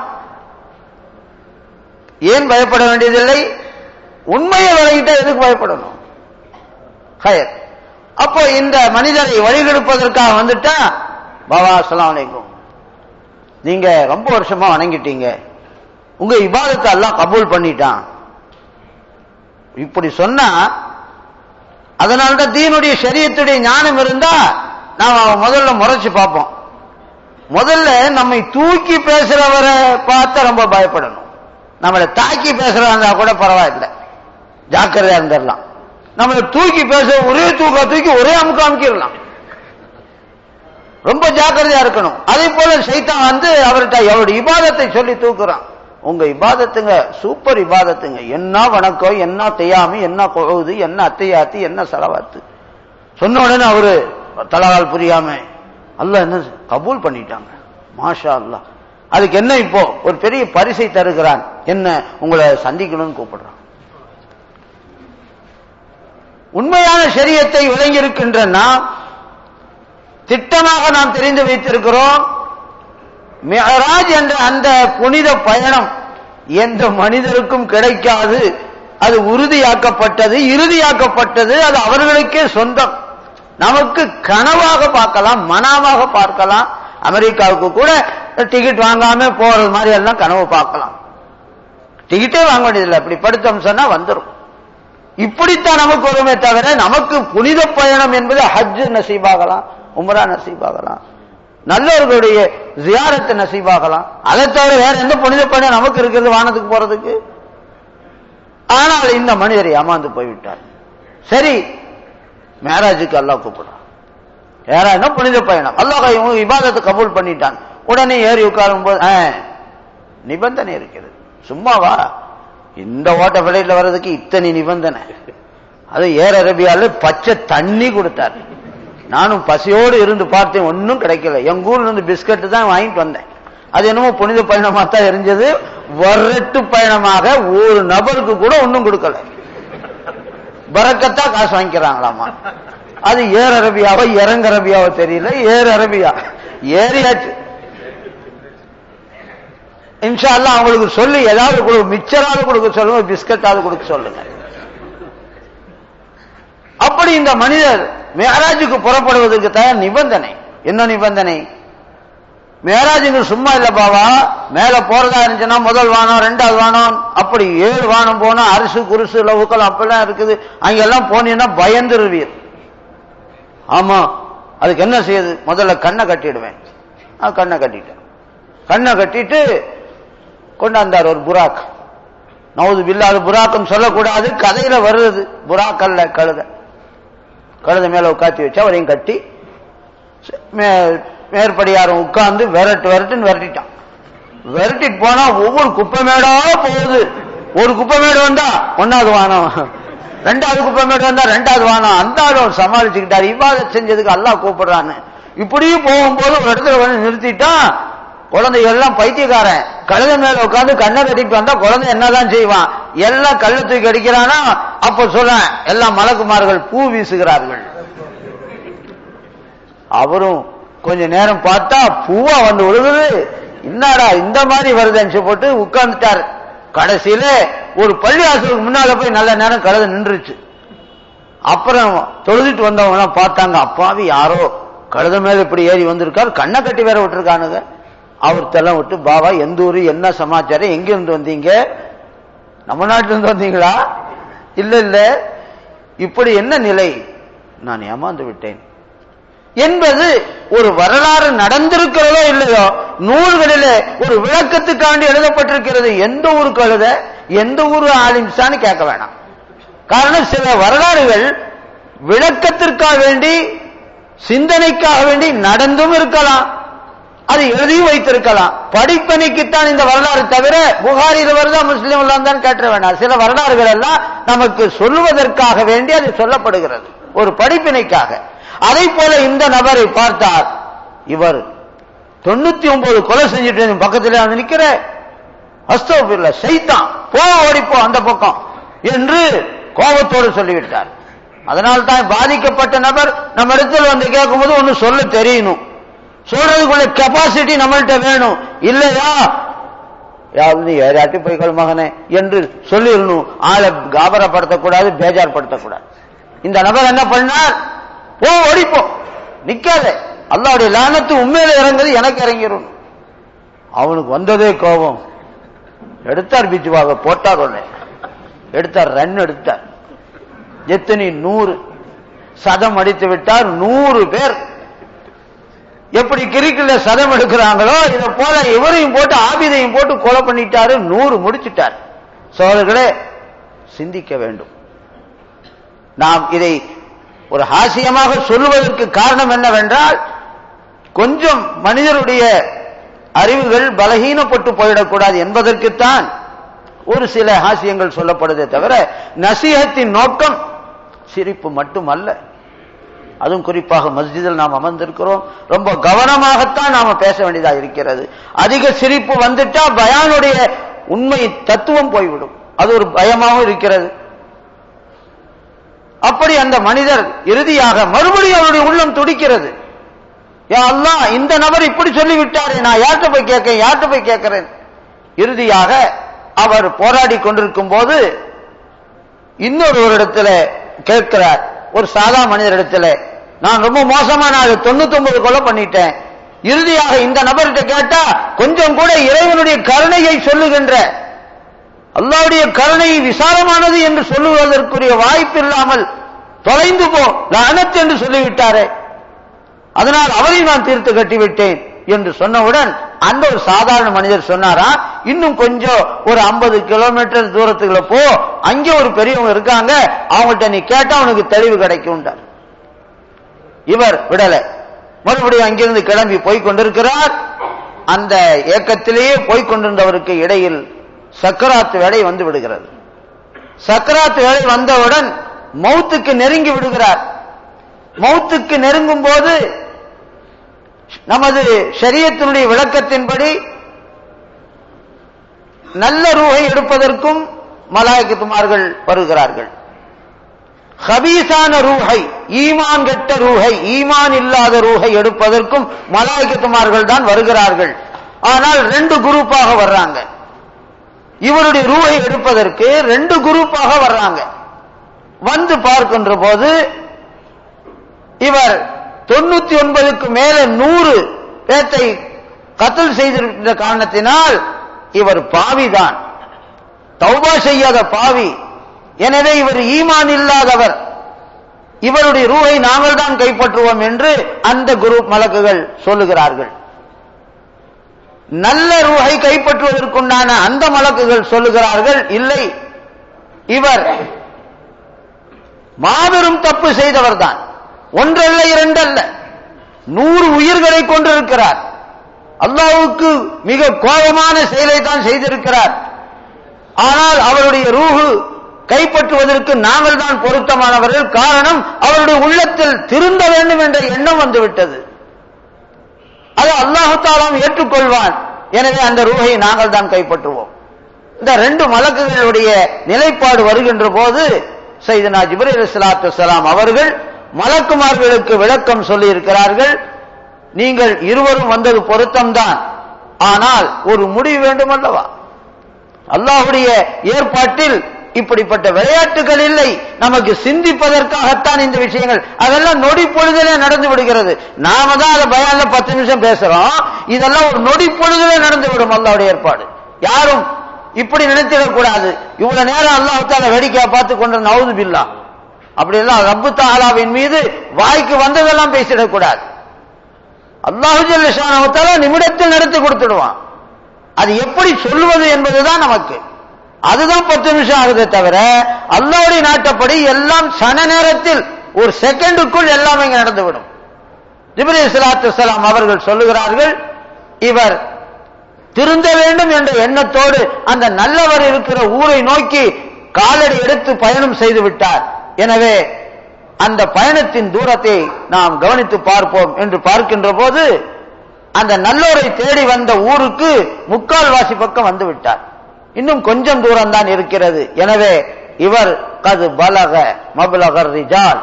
ஏன் பயப்பட வேண்டியதில்லை உண்மையை விளங்கிட்டா எதுக்கு பயப்படணும் ஹயர் அப்போ இந்த மனிதரை வழிகெடுப்பதற்காக வந்துட்டா பாபா அஸ்லாம் வலைக்கும் நீங்க ரொம்ப வருஷமா வணங்கிட்டீங்க உங்க இபாதத்தை எல்லாம் கபூல் பண்ணிட்டான் இப்படி சொன்னா அதனால்தான் தீனுடைய சரியத்துடைய ஞானம் இருந்தா நாம் முதல்ல முறைச்சு பார்ப்போம் முதல்ல நம்மை தூக்கி பேசுறவரை பார்த்து ரொம்ப பயப்படணும் நம்மளை தாக்கி பேசுறதா கூட பரவாயில்லை ஜாக்கிரதையா இருந்துடலாம் நம்மளை தூக்கி பேச ஒரே தூக்க தூக்கி ஒரே அமுக்க அமுக்கிடலாம் ரொம்ப ஜாக்கிரதையா இருக்கணும் அதே போல சைத்தான் வந்து அவர்கிட்ட அவருடைய இபாதத்தை சொல்லி தூக்குறான் உங்க இபாதத்துங்க சூப்பர் இபாதத்துங்க என்ன வணக்கம் என்ன செய்யாமி என்ன கொழுது என்ன அத்தையாத்தி என்ன செலவாத்து சொன்ன உடனே அவரு தலகால் புரியாம அல்ல என்ன கபூல் பண்ணிட்டாங்க மாஷா அல்லா அதுக்கு என்ன இப்போ ஒரு பெரிய பரிசை தருகிறான் என்ன உங்களை சந்திக்கணும்னு கூப்பிடுறான் உண்மையான சரியத்தை விளங்கி இருக்கின்ற நாம் திட்டமாக நாம் தெரிந்து வைத்திருக்கிறோம் மிஹராஜ் என்ற அந்த புனித பயணம் எந்த மனிதருக்கும் கிடைக்காது அது உறுதியாக்கப்பட்டது இறுதியாக்கப்பட்டது அது அவர்களுக்கே சொந்தம் நமக்கு கனவாக பார்க்கலாம் மனமாக பார்க்கலாம் அமெரிக்காவுக்கு கூட டிக்கெட் வாங்காம போறது மாதிரி எல்லாம் கனவு பார்க்கலாம் டிக்கெட்டே வாங்க வேண்டியதில்லை இப்படி படுத்தோம் சொன்னா வந்துடும் இப்படித்தான் நமக்கு வருமே தவிர நமக்கு புனித பயணம் என்பது ஹஜ் நசீபாகலாம் உம்ரா நசீபாகலாம் நல்லவர்களுடைய ஜியாரத்து நசீபாகலாம் அதை தவிர வேற எந்த புனித பயணம் நமக்கு இருக்கிறது வானத்துக்கு போறதுக்கு ஆனால் இந்த மனிதரை ஏமாந்து போய்விட்டார் சரி மேராஜுக்கு அல்லாஹ் கூப்பிடுறான் வேற என்ன புனித பயணம் அல்லாஹ் இவங்க விவாதத்தை கபூல் பண்ணிட்டான் உடனே ஏறி உட்காரும் போது நிபந்தனை இருக்கிறது சும்மாவா இந்த ஓட்ட பிளைட்ல வர்றதுக்கு இத்தனை நிபந்தனை அது ஏர் அரபியால பச்சை தண்ணி கொடுத்தார் நானும் பசியோடு இருந்து பார்த்தேன் ஒன்றும் கிடைக்கல எங்க ஊர்ல இருந்து பிஸ்கட் தான் வாங்கிட்டு வந்தேன் அது என்னமோ புனித பயணமா தான் இருந்தது வரட்டு பயணமாக ஒரு நபருக்கு கூட ஒன்றும் கொடுக்கல பறக்கத்தா காசு வாங்கிக்கிறாங்களாமா அது ஏர் அரபியாவோ இறங்க அரபியாவோ தெரியல ஏர் அரபியா ஏறியாச்சு இன்ஷா அல்லாஹ் அவங்களுக்கு சொல்லி ஏதாவது கொடு மிச்சராவது கொடுக்க சொல்லுங்க பிஸ்கட்டாவது கொடுக்க சொல்லுங்க அப்படி இந்த மனிதர் மேராஜுக்கு புறப்படுவதற்கு தயார் நிபந்தனை என்ன நிபந்தனை மேராஜுக்கு சும்மா இல்ல பாவா மேல போறதா இருந்துச்சுன்னா முதல் வானம் ரெண்டாவது வானம் அப்படி ஏழு வானம் போனா அரிசு குருசு லவுக்கள் அப்பெல்லாம் இருக்குது அங்கெல்லாம் போனீங்கன்னா பயந்துருவீர் ஆமா அதுக்கு என்ன செய்யுது முதல்ல கண்ணை கட்டிடுவேன் நான் கண்ணை கட்டிட்டேன் கண்ணை கட்டிட்டு கொண்டாந்தார் ஒரு புறாக் நவுது பில்லாது புறாக்கம் சொல்லக்கூடாது கதையில வருது புறாக்கல்ல கழுத கழுத மேல உட்காத்தி வச்சு அவரையும் கட்டி மே- மேற்படியாரம் உட்கார்ந்து விரட்டு விரட்டுன்னு விரட்டிட்டான் விரட்டிட்டு போனா ஒவ்வொரு குப்பை மேடா போகுது ஒரு குப்பை மேடு வந்தா ஒன்னாவது வானம் ரெண்டாவது குப்பை மேடு வந்தா ரெண்டாவது வானம் அந்த ஆளும் சமாளிச்சுக்கிட்டாரு இவ்வாறு செஞ்சதுக்கு அல்லாஹ் கூப்பிடுறான்னு இப்படியும் போகும்போது ஒரு இடத்துல வந்து நிறுத்திட்டான் குழந்தைகள் எல்லாம் பைத்தியக்காரன் கழுத மேல உட்கார்ந்து கண்ணை கட்டிட்டு வந்தா குழந்தை என்னதான் செய்வான் எல்லாம் கள்ள தூக்கி அடிக்கிறானா அப்ப சொல்றேன் எல்லாம் மலக்குமார்கள் பூ வீசுகிறார்கள் அவரும் கொஞ்ச நேரம் பார்த்தா பூவா வந்து விழுகுது என்னடா இந்த மாதிரி வருதுன்னு போட்டு உட்கார்ந்துட்டாரு கடைசியில ஒரு பள்ளி ஆசிரியருக்கு முன்னால போய் நல்ல நேரம் கழுத நின்றுச்சு அப்புறம் தொழுதுட்டு வந்தவங்க எல்லாம் பார்த்தாங்க அப்பாவி யாரோ கழுத மேல இப்படி ஏறி வந்திருக்காரு கண்ணை கட்டி வேற விட்டுருக்கானுங்க அவர்த்தெல்லாம் விட்டு பாபா எந்த ஊரு என்ன சமாச்சாரம் எங்க இருந்து வந்தீங்க நம்ம நாட்டில இருந்து வந்தீங்களா இல்ல இல்ல இப்படி என்ன நிலை நான் ஏமாந்து விட்டேன் என்பது ஒரு வரலாறு நடந்திருக்கிறதோ இல்லையோ நூல்களிலே ஒரு விளக்கத்துக்காண்டி எழுதப்பட்டிருக்கிறது எந்த ஊருக்கு எழுத எந்த ஊரு ஆலிம்சான்னு கேட்க வேணாம் காரணம் சில வரலாறுகள் விளக்கத்திற்காக வேண்டி சிந்தனைக்காக வேண்டி நடந்தும் இருக்கலாம் அது எழுதியும் வைத்திருக்கலாம் படிப்பனைக்குத்தான் இந்த வரலாறு தவிர புகாரில் வருதா முஸ்லீம் தான் கேட்ட வேண்டாம் சில வரலாறுகள் எல்லாம் நமக்கு சொல்லுவதற்காக வேண்டி அது சொல்லப்படுகிறது ஒரு படிப்பினைக்காக அதை போல இந்த நபரை பார்த்தார் இவர் தொண்ணூத்தி ஒன்பது கொலை செஞ்சுட்டு பக்கத்துல வந்து நிக்கிற அஸ்தோபில்ல செய்தான் போ ஓடிப்போ அந்த பக்கம் என்று கோபத்தோடு சொல்லிவிட்டார் அதனால் தான் பாதிக்கப்பட்ட நபர் நம்ம இடத்துல வந்து கேட்கும்போது ஒன்னு சொல்ல தெரியணும் சொல்றதுக்குள்ள கெப்பாசிட்டி நம்மள்ட்ட வேணும் இல்லையா யாவது ஏதாட்டி போய்கள் மகனே என்று சொல்லிடணும் ஆளை காபரப்படுத்தக்கூடாது பேஜார்படுத்தக்கூடாது இந்த நபர் என்ன பண்ணார் போ ஓடிப்போ நிக்காத அல்லாவுடைய லானத்து உண்மையில இறங்குது எனக்கு இறங்கிடும் அவனுக்கு வந்ததே கோபம் எடுத்தார் பீச்சுவாக போட்டார் உடனே எடுத்தார் ரன் எடுத்தார் எத்தனை நூறு சதம் அடித்து விட்டார் நூறு பேர் எப்படி கிரிக்கெட்ல சதம் எடுக்கிறாங்களோ இதை போல இவரையும் போட்டு ஆபிதையும் போட்டு கொலை பண்ணிட்டாரு நூறு முடிச்சிட்டார் சோதர்களே சிந்திக்க வேண்டும் நாம் இதை ஒரு ஹாசியமாக சொல்லுவதற்கு காரணம் என்னவென்றால் கொஞ்சம் மனிதருடைய அறிவுகள் பலகீனப்பட்டு போயிடக்கூடாது என்பதற்குத்தான் ஒரு சில ஹாசியங்கள் சொல்லப்படுதே தவிர நசீகத்தின் நோக்கம் சிரிப்பு மட்டுமல்ல அதுவும் குறிப்பாக மஸ்ஜிதில் நாம் அமர்ந்திருக்கிறோம் ரொம்ப கவனமாகத்தான் நாம பேச வேண்டியதாக இருக்கிறது அதிக சிரிப்பு வந்துட்டா பயானுடைய உண்மை தத்துவம் போய்விடும் அது ஒரு பயமாகவும் இருக்கிறது அப்படி அந்த மனிதர் இறுதியாக மறுபடியும் அவருடைய உள்ளம் துடிக்கிறது யா அல்லாஹ் இந்த நபர் இப்படி சொல்லி விட்டாரே நான் யார்கிட்ட போய் கேட்க யார்கிட்ட போய் கேட்கிறேன் இறுதியாக அவர் போராடி கொண்டிருக்கும் போது இன்னொரு ஒரு இடத்துல கேட்கிறார் ஒரு சாதா மனிதரிடத்துல நான் ரொம்ப மோசமான ஆளு தொண்ணூத்தி ஒன்பது கொலை பண்ணிட்டேன் இறுதியாக இந்த நபர்கிட்ட கேட்டா கொஞ்சம் கூட இறைவனுடைய கருணையை சொல்லுகின்ற அல்லாவுடைய கருணை விசாலமானது என்று சொல்லுவதற்குரிய வாய்ப்பு இல்லாமல் தொலைந்து போ லானத் என்று சொல்லிவிட்டாரே அதனால் அவரை நான் தீர்த்து கட்டிவிட்டேன் என்று சொன்னவுடன் அந்த ஒரு சாதாரண மனிதர் சொன்னாரா இன்னும் கொஞ்சம் ஒரு ஐம்பது கிலோமீட்டர் தூரத்துக்குள்ள போ அங்கே ஒரு பெரியவங்க இருக்காங்க அவங்கள்ட்ட நீ கேட்டா உனக்கு தெளிவு கிடைக்கும் இவர் விடலை மறுபடியும் அங்கிருந்து கிளம்பி போய் கொண்டிருக்கிறார் அந்த ஏக்கத்திலேயே போய் கொண்டிருந்தவருக்கு இடையில் சக்கராத்து வேலை வந்து விடுகிறது சக்கராத்து வேலை வந்தவுடன் மௌத்துக்கு நெருங்கி விடுகிறார் மௌத்துக்கு நெருங்கும் போது நமது ஷரியத்தினுடைய விளக்கத்தின்படி நல்ல ரூஹை எடுப்பதற்கும் மலாயக்கத்துமார்கள் வருகிறார்கள் ஹபீசான ரூஹை ஈமான் கெட்ட ரூஹை ஈமான் இல்லாத ரூஹை எடுப்பதற்கும் மலாய்க்கத்துமார்கள் தான் வருகிறார்கள் ஆனால் ரெண்டு குரூப்பாக வர்றாங்க இவருடைய ரூஹை எடுப்பதற்கு ரெண்டு குரூப்பாக வர்றாங்க வந்து பார்க்கின்ற போது இவர் தொண்ணூத்தி ஒன்பதுக்கு மேல நூறு பேத்தை கத்தல் செய்திருக்கின்ற காரணத்தினால் இவர் பாவிதான் தௌபா செய்யாத பாவி எனவே இவர் ஈமான் இல்லாதவர் இவருடைய ரூஹை நாங்கள் தான் கைப்பற்றுவோம் என்று அந்த குரூப் மலக்குகள் சொல்லுகிறார்கள் நல்ல ரூஹை கைப்பற்றுவதற்குண்டான அந்த மலக்குகள் சொல்லுகிறார்கள் இல்லை இவர் மாபெரும் தப்பு செய்தவர் தான் ஒன்றல்ல இரண்டல்ல நூறு உயிர்களை கொண்டிருக்கிறார் அல்லாவுக்கு மிக கோபமான செயலை தான் செய்திருக்கிறார் ஆனால் அவருடைய ரூஹு கைப்பற்றுவதற்கு நாங்கள் தான் பொருத்தமானவர்கள் காரணம் அவருடைய உள்ளத்தில் திருந்த வேண்டும் என்ற எண்ணம் வந்துவிட்டது அது அல்லாஹு தாலாம் ஏற்றுக்கொள்வான் எனவே அந்த ரூஹை நாங்கள் தான் கைப்பற்றுவோம் இந்த ரெண்டு மலக்குகளுடைய நிலைப்பாடு வருகின்ற போது சைதனா ஜிப்ரீல் சலாத்து சலாம் அவர்கள் மலக்குமார்களுக்கு விளக்கம் சொல்லி இருக்கிறார்கள் நீங்கள் இருவரும் வந்தது பொருத்தம்தான் ஆனால் ஒரு முடிவு வேண்டும் அல்லவா அல்லாஹுடைய ஏற்பாட்டில் இப்படிப்பட்ட விளையாட்டுகள் இல்லை நமக்கு சிந்திப்பதற்காகத்தான் இந்த விஷயங்கள் அதெல்லாம் நொடி பொழுதிலே நடந்து விடுகிறது நாம தான் அதை பயான்ல பத்து நிமிஷம் பேசுறோம் இதெல்லாம் ஒரு நொடி பொழுதிலே நடந்து விடும் அல்லாவுடைய ஏற்பாடு யாரும் இப்படி நினைத்திடக் கூடாது இவ்வளவு நேரம் அல்லாஹால வேடிக்கையா பார்த்து கொண்ட நவுது பில்லா அப்படி எல்லாம் ரப்பு தாலாவின் மீது வாய்க்கு வந்ததெல்லாம் பேசிடக்கூடாது அல்லாஹு நிமிடத்தில் நடத்தி கொடுத்துடுவான் அது எப்படி சொல்லுவது என்பதுதான் நமக்கு அதுதான் பத்து நிமிஷம் ஆகுதே தவிர அல்லாவுடைய நாட்டப்படி எல்லாம் சன நேரத்தில் ஒரு செகண்டுக்குள் எல்லாமே இங்க நடந்துவிடும் ஜிப்ரி சலாத்து சலாம் அவர்கள் சொல்லுகிறார்கள் இவர் திருந்த வேண்டும் என்ற எண்ணத்தோடு அந்த நல்லவர் இருக்கிற ஊரை நோக்கி காலடி எடுத்து பயணம் செய்து விட்டார் எனவே அந்த பயணத்தின் தூரத்தை நாம் கவனித்து பார்ப்போம் என்று பார்க்கின்ற போது அந்த நல்லோரை தேடி வந்த ஊருக்கு முக்கால்வாசி பக்கம் வந்து விட்டார் இன்னும் கொஞ்சம் தூரம் தான் இருக்கிறது எனவே இவர் கது பலக மபலகர் ரிஜால்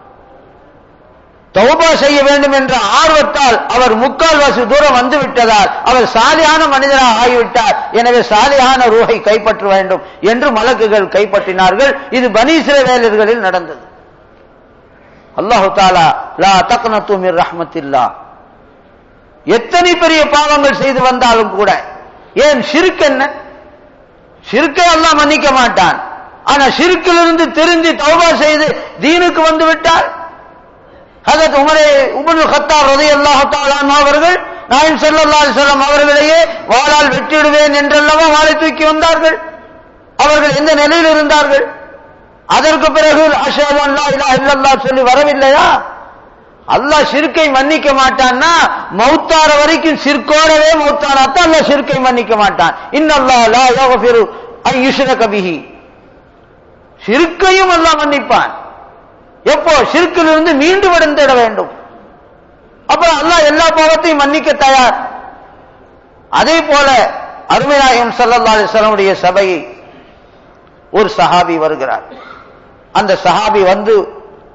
தௌபா செய்ய வேண்டும் என்ற ஆர்வத்தால் அவர் முக்கால்வாசி தூரம் வந்து விட்டதால் அவர் சாலியான மனிதராக ஆகிவிட்டார் எனவே சாலியான ரூஹை கைப்பற்ற வேண்டும் என்று மலக்குகள் கைப்பற்றினார்கள் இது பனீசிர வேலர்களில் நடந்தது அல்லாஹு தாலா லா தக்னத்து மிர் ரஹ்மத்தில்லா எத்தனை பெரிய பாவங்கள் செய்து வந்தாலும் கூட ஏன் சிறுக்கு என்ன சிறுக்கை எல்லாம் மன்னிக்க மாட்டான் ஆனா சிறுக்கிலிருந்து திருந்தி தௌபா செய்து தீனுக்கு வந்து விட்டால் ஹதத் உமரே உமரு ஹத்தார் ரதி அல்லாஹாலான் அவர்கள் நாயம் செல்லல்லா செல்லம் அவர்களையே வாளால் வெட்டிடுவேன் என்றல்லவா வாளை தூக்கி வந்தார்கள் அவர்கள் எந்த நிலையில் இருந்தார்கள் அதற்கு பிறகு அஷாது அல்லா இல்லா இல்லல்லா சொல்லி வரவில்லையா அல்லாஹ் சிறுக்கை மன்னிக்க மாட்டான்னா மௌத்தார வரைக்கும் சிற்கோடவே மௌத்தானாத்தான் அல்லாஹ் சிறுக்கை மன்னிக்க மாட்டான் இன்னல்லா லா யோகபிரு ஐயுஷன கபிஹி சிறுக்கையும் அல்லாஹ் மன்னிப்பான் எப்போ சிறுக்கிலிருந்து மீண்டும் விடுந்திட வேண்டும் அப்ப அல்லாஹ் எல்லா பாவத்தையும் மன்னிக்க தயார் அதே போல அருமைநாயகம் சல்லல்லா அலிஸ்லமுடைய சபையை ஒரு சஹாபி வருகிறார் அந்த சஹாபி வந்து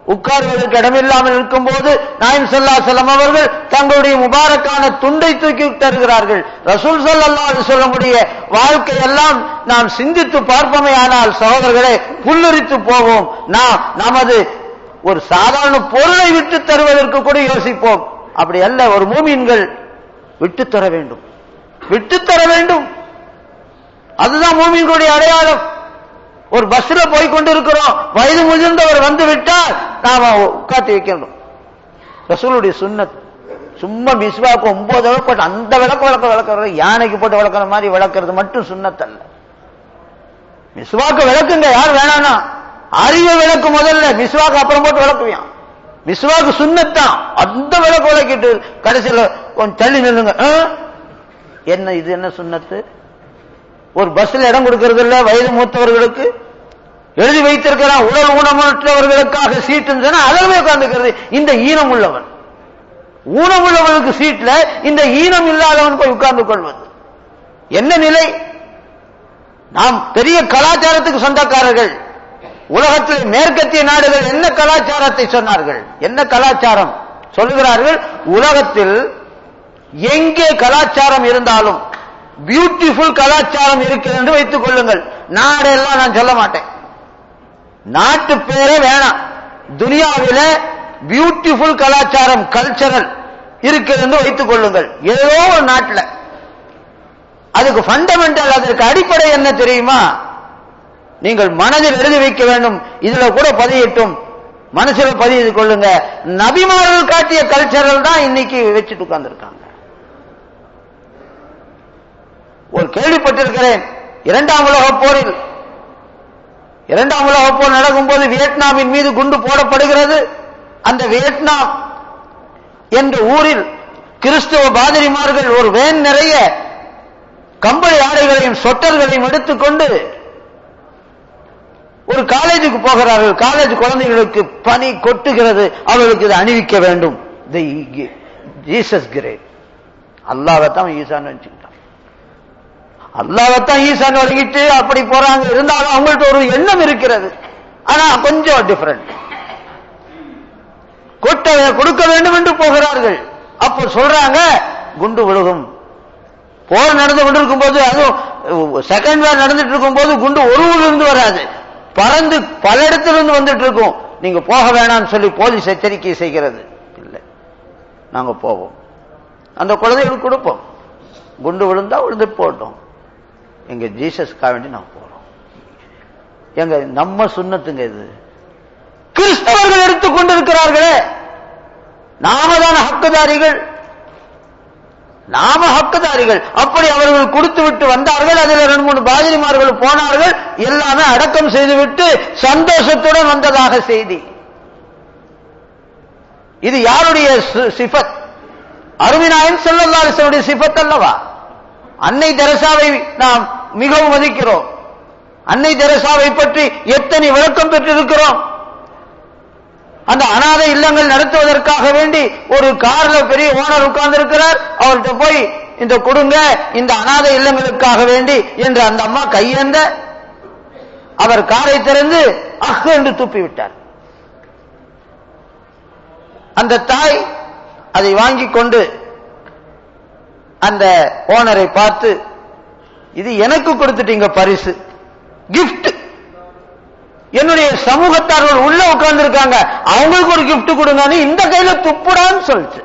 உட்கார்வதற்கு இடமில்லாமல் இருக்கும்போது நாயம் சல்லா செல்லம் அவர்கள் தங்களுடைய முபாரக்கான துண்டை தூக்கி தருகிறார்கள் ரசூல் சல்லா சொல்லக்கூடிய வாழ்க்கையெல்லாம் நாம் சிந்தித்து பார்ப்போமே ஆனால் சகோதரர்களே புல்லரித்து போவோம் நாம் நமது ஒரு சாதாரண பொருளை விட்டு தருவதற்கு கூட யோசிப்போம் அப்படி அல்ல ஒரு மூமீன்கள் விட்டு தர வேண்டும் விட்டு தர வேண்டும் அதுதான் மூமீன்களுடைய அடையாளம் ஒரு பஸ்ல போய் கொண்டிருக்கிறோம் வயது முதிர்ந்தவர் வந்து விட்டால் நாம உட்காத்தி வைக்கணும் ரசூலுடைய சுண்ணத் சும்மா மிஸ்வாக்கு ஒன்பது தடவை போட்டு அந்த விளக்கு விளக்க விளக்குறது யானைக்கு போட்டு விளக்குற மாதிரி விளக்குறது மட்டும் சுண்ணத்தல்ல மிஸ்வாக்கு விளக்குங்க யார் வேணானா அறிவை விளக்கு முதல்ல மிஸ்வாக்கு அப்புறம் போட்டு விளக்குவியான் மிஸ்வாக்கு சுண்ணத்தான் அந்த விளக்கு விளக்கிட்டு கடைசியில் கொஞ்சம் தள்ளி நில்லுங்க என்ன இது என்ன சுண்ணத்து ஒரு பஸ்ல இடம் கொடுக்கறது இல்ல வயது மூத்தவர்களுக்கு எழுதி வைத்திருக்கிறான் உடல் ஊனமுற்றவர்களுக்காக சீட்டு அதில் உட்கார்ந்துக்கிறது இந்த ஈனம் உள்ளவன் ஊனம் உள்ளவனுக்கு சீட்ல இந்த ஈனம் இல்லாதவன் போய் உட்கார்ந்து கொள்வது என்ன நிலை நாம் பெரிய கலாச்சாரத்துக்கு சொந்தக்காரர்கள் உலகத்தில் மேற்கத்திய நாடுகள் என்ன கலாச்சாரத்தை சொன்னார்கள் என்ன கலாச்சாரம் சொல்லுகிறார்கள் உலகத்தில் எங்கே கலாச்சாரம் இருந்தாலும் பியூட்டிஃபுல் கலாச்சாரம் இருக்கிறது என்று வைத்துக் கொள்ளுங்கள் நாடெல்லாம் நான் சொல்ல மாட்டேன் நாட்டு பேரே வேணாம் துனியாவில பியூட்டிஃபுல் கலாச்சாரம் கல்ச்சரல் இருக்கிறது என்று வைத்துக் கொள்ளுங்கள் ஏதோ ஒரு நாட்டில் அதுக்கு ஃபண்டமெண்டல் அதற்கு அடிப்படை என்ன தெரியுமா நீங்கள் மனதில் எழுதி வைக்க வேண்டும் இதுல கூட பதியட்டும் மனசில் பதிவு கொள்ளுங்க நபிமார்கள் காட்டிய கல்ச்சரல் தான் இன்னைக்கு வச்சுட்டு உட்கார்ந்துருக்காங்க ஒரு கேள்விப்பட்டிருக்கிறேன் இரண்டாம் உலக போரில் இரண்டாம் உலக போர் நடக்கும்போது வியட்நாமின் மீது குண்டு போடப்படுகிறது அந்த வியட்நாம் என்ற ஊரில் கிறிஸ்தவ பாதிரிமார்கள் ஒரு வேன் நிறைய கம்பளி ஆடைகளையும் சொட்டர்களையும் எடுத்துக்கொண்டு ஒரு காலேஜுக்கு போகிறார்கள் காலேஜ் குழந்தைகளுக்கு பனி கொட்டுகிறது அவர்களுக்கு இதை அணிவிக்க வேண்டும் ஜீசஸ் கிரேட் அல்லாவைத்தான் ஈசான்னு வச்சுக்கிட்டான் அல்லாவைத்தான் ஈசான் வழங்கிட்டு அப்படி போறாங்க இருந்தாலும் அவங்கள்ட்ட ஒரு எண்ணம் இருக்கிறது ஆனா கொஞ்சம் டிஃபரெண்ட் கொட்ட கொடுக்க வேண்டும் என்று போகிறார்கள் அப்போ சொல்றாங்க குண்டு விழுகும் போர் நடந்து கொண்டிருக்கும் போது அதுவும் செகண்ட் வேர் நடந்துட்டு இருக்கும் போது குண்டு ஒரு ஊரிலிருந்து வராது பறந்து பல இடத்திலிருந்து வந்துட்டு இருக்கும் நீங்க போக வேணாம்னு சொல்லி போலீஸ் எச்சரிக்கை செய்கிறது இல்லை நாங்க போவோம் அந்த குழந்தைகளுக்கு கொடுப்போம் குண்டு விழுந்தா விழுந்துட்டு போட்டோம் எங்க ஜீசஸ்க்காக வேண்டி நான் போறோம் எங்க நம்ம சுண்ணத்துங்க இது கிறிஸ்தவர்கள் எடுத்துக் கொண்டிருக்கிறார்களே நாம தான் ஹக்குதாரிகள் நாம ஹக்குதாரிகள் அப்படி அவர்கள் கொடுத்து விட்டு வந்தார்கள் அதில் ரெண்டு மூணு பாதிரிமார்கள் போனார்கள் எல்லாமே அடக்கம் செய்துவிட்டு சந்தோஷத்துடன் வந்ததாக செய்தி இது யாருடைய சிபத் அருமிநாயன் செல்லல்லாசனுடைய சிபத் அல்லவா அன்னை தெரசாவை நாம் மிகவும் மதிக்கிறோம் அன்னை தெரசாவை பற்றி எத்தனை விளக்கம் பெற்றிருக்கிறோம் அந்த அனாதை இல்லங்கள் நடத்துவதற்காக வேண்டி ஒரு கார்ல பெரிய ஓனர் உட்கார்ந்து இருக்கிறார் அவர்கிட்ட போய் இந்த கொடுங்க இந்த அனாதை இல்லங்களுக்காக வேண்டி என்று அந்த அம்மா கையேந்த அவர் காரை திறந்து அஹ் என்று துப்பி விட்டார் அந்த தாய் அதை வாங்கிக் கொண்டு அந்த ஓனரை பார்த்து இது எனக்கு கொடுத்துட்டீங்க பரிசு கிஃப்ட் என்னுடைய சமூகத்தார்கள் உள்ள உட்கார்ந்து இருக்காங்க அவங்களுக்கு ஒரு கிஃப்ட் கொடுங்கன்னு இந்த கையில துப்புடான்னு சொல்லிச்சு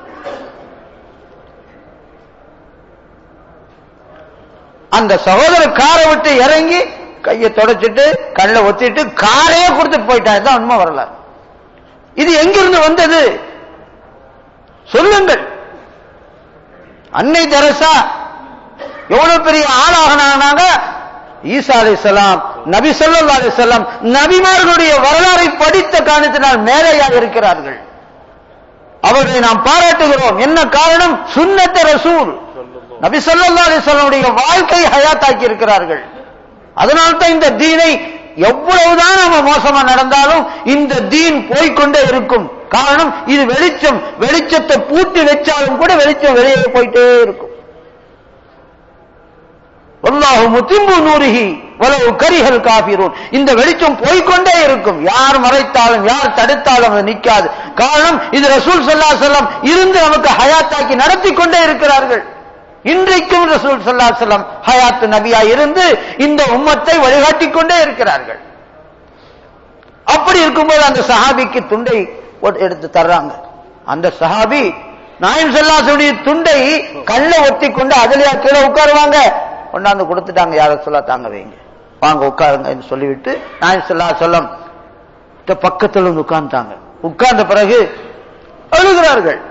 அந்த சகோதர காரை விட்டு இறங்கி கையை தொடச்சிட்டு கல்ல ஒத்திட்டு காரையே கொடுத்துட்டு போயிட்டான் தான் உண்மை வரல இது எங்கிருந்து வந்தது சொல்லுங்கள் அன்னை தெரசா எவ்வளவு பெரிய ஆளாகனாங்க ஈசா அலி சலாம் நபி சொல்லா அலி செல்லம் நபிமார்களுடைய வரலாறை படித்த காரணத்தினால் மேலேயாக இருக்கிறார்கள் அவர்களை நாம் பாராட்டுகிறோம் என்ன காரணம் சுன்னத்த ரசூல் நபி சொல்லா அலி செல்லமுடைய வாழ்க்கை ஹயாத்தாக்கி இருக்கிறார்கள் அதனால்தான் இந்த தீனை எவ்வளவுதான் நம்ம மோசமா நடந்தாலும் இந்த தீன் போய்கொண்டே இருக்கும் காரணம் இது வெளிச்சம் வெளிச்சத்தை பூட்டி வச்சாலும் கூட வெளிச்சம் வெளியே போயிட்டே இருக்கும் அல்லாஹு முத்திம்பு நூறுகி வலவு கரிகள் காபிரூன் இந்த வெளிச்சம் போய்க்கொண்டே இருக்கும் யார் மறைத்தாலும் யார் தடுத்தாலும் அது நிற்காது காரணம் இது ரசூல் சல்லா செல்லம் இருந்து நமக்கு ஹயாத்தாக்கி நடத்தி கொண்டே இருக்கிறார்கள் இன்றைக்கும் ரசூல் சல்லா செல்லம் ஹயாத்து நபியா இருந்து இந்த உம்மத்தை வழிகாட்டிக் கொண்டே இருக்கிறார்கள் அப்படி இருக்கும்போது அந்த சஹாபிக்கு துண்டை எடுத்து தர்றாங்க அந்த சஹாபி நாயம் செல்லாசுடைய துண்டை கல்ல ஒட்டி கொண்டு அதுலயா கீழே உட்காருவாங்க கொண்டாந்து கொடுத்துட்டாங்க யார சொல்ல தாங்க வைங்க வாங்க உட்காருங்க சொல்லிவிட்டு நாயம் செல்லா சொல்லம் பக்கத்தில் வந்து உட்கார்ந்தாங்க உட்கார்ந்த பிறகு அழுகிறார்கள்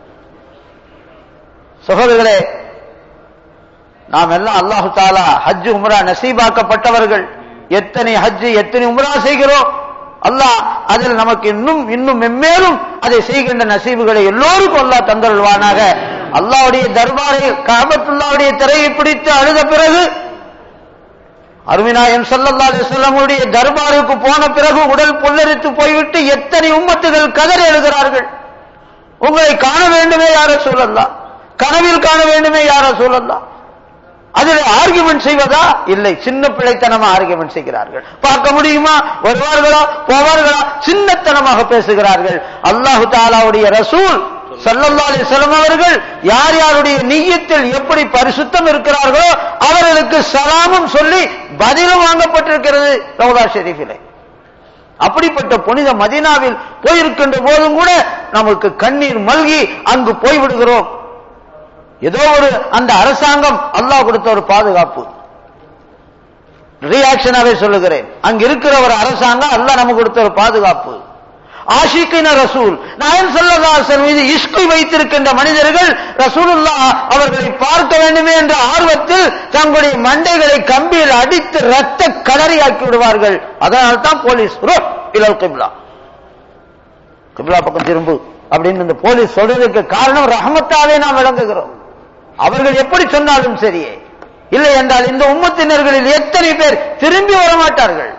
சகோதரர்களே நாம் எல்லாம் அல்லாஹு தாலா ஹஜ் உம்ரா நசீபாக்கப்பட்டவர்கள் எத்தனை ஹஜ் எத்தனை உம்ரா செய்கிறோம் அல்லாஹ் அதில் நமக்கு இன்னும் இன்னும் மெம்மேலும் அதை செய்கின்ற நசீபுகளை எல்லோருக்கும் அல்லாஹ் தந்தருள்வானாக அல்லாவுடைய தர்பாரில் காபத்துல்லாவுடைய திரையை பிடித்து அழுத பிறகு அருமிநாயம் சல்லல்லா அலிஸ்லமுடைய தர்பாருக்கு போன பிறகு உடல் புல்லரித்து போய்விட்டு எத்தனை உம்மத்துகள் கதறி எழுகிறார்கள் உங்களை காண வேண்டுமே யார சொல்லலாம் கனவில் காண வேண்டுமே யார சொல்லலாம் அதில் ஆர்குமெண்ட் செய்வதா இல்லை சின்ன பிள்ளைத்தனமா ஆர்குமெண்ட் செய்கிறார்கள் பார்க்க முடியுமா வருவார்களா போவார்களா சின்னத்தனமாக பேசுகிறார்கள் அல்லாஹு தாலாவுடைய ரசூல் சல்லல்லா அலிஸ்லாம் அவர்கள் யார் யாருடைய நீயத்தில் எப்படி பரிசுத்தம் இருக்கிறார்களோ அவர்களுக்கு சலாமும் சொல்லி பதிலும் வாங்கப்பட்டிருக்கிறது ரவுதா ஷெரீஃபிலே அப்படிப்பட்ட புனித மதினாவில் போயிருக்கின்ற போதும் கூட நமக்கு கண்ணீர் மல்கி அங்கு போய்விடுகிறோம் ஏதோ ஒரு அந்த அரசாங்கம் அல்லாஹ் கொடுத்த ஒரு பாதுகாப்பு ரியாக்ஷனாவே சொல்லுகிறேன் அங்க இருக்கிற ஒரு அரசாங்கம் அல்லாஹ் நமக்கு கொடுத்த ஒரு பாதுகாப்பு ஆஷிக்கின ரசூல் நாயன் சல்லதாசன் மீது இஷ்கை வைத்திருக்கின்ற மனிதர்கள் ரசூலுல்லா அவர்களை பார்க்க வேண்டுமே என்ற ஆர்வத்தில் தங்களுடைய மண்டைகளை கம்பியில் அடித்து ரத்த கடறியாக்கி விடுவார்கள் அதனால் தான் போலீஸ் இலல் கிப்லா கிப்லா பக்கம் திரும்பு அப்படின்னு இந்த போலீஸ் சொல்றதுக்கு காரணம் ரஹமத்தாவே நாம் விளங்குகிறோம் அவர்கள் எப்படி சொன்னாலும் சரியே இல்லை என்றால் இந்த உம்மத்தினர்களில் எத்தனை பேர் திரும்பி வர மாட்டார்கள்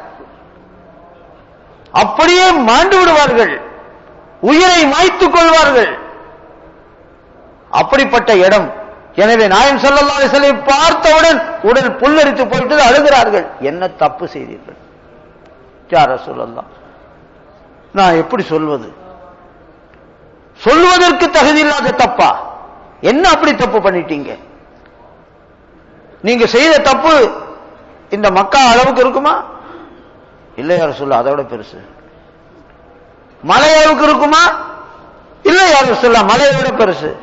அப்படியே மாண்டு விடுவார்கள் உயிரை மாய்த்துக் கொள்வார்கள் அப்படிப்பட்ட இடம் எனவே நாயம் சல்லா அலிசலை பார்த்தவுடன் உடல் புல்லரித்து போயிட்டு அழுகிறார்கள் என்ன தப்பு செய்தீர்கள் யார சொல்லலாம் நான் எப்படி சொல்வது சொல்வதற்கு தகுதி இல்லாத தப்பா என்ன அப்படி தப்பு பண்ணிட்டீங்க நீங்க செய்த தப்பு இந்த மக்கா அளவுக்கு இருக்குமா இல்லை யார சொல்ல அதை விட பெருசு மலை அளவுக்கு இருக்குமா இல்லை யார சொல்ல மலையை விட பெருசு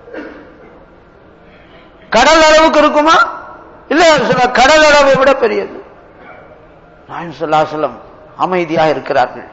கடல் அளவுக்கு இருக்குமா இல்லை யார சொல்ல கடல் அளவை விட பெரியது நாயம் சொல்லாசலம் அமைதியாக இருக்கிறார்கள்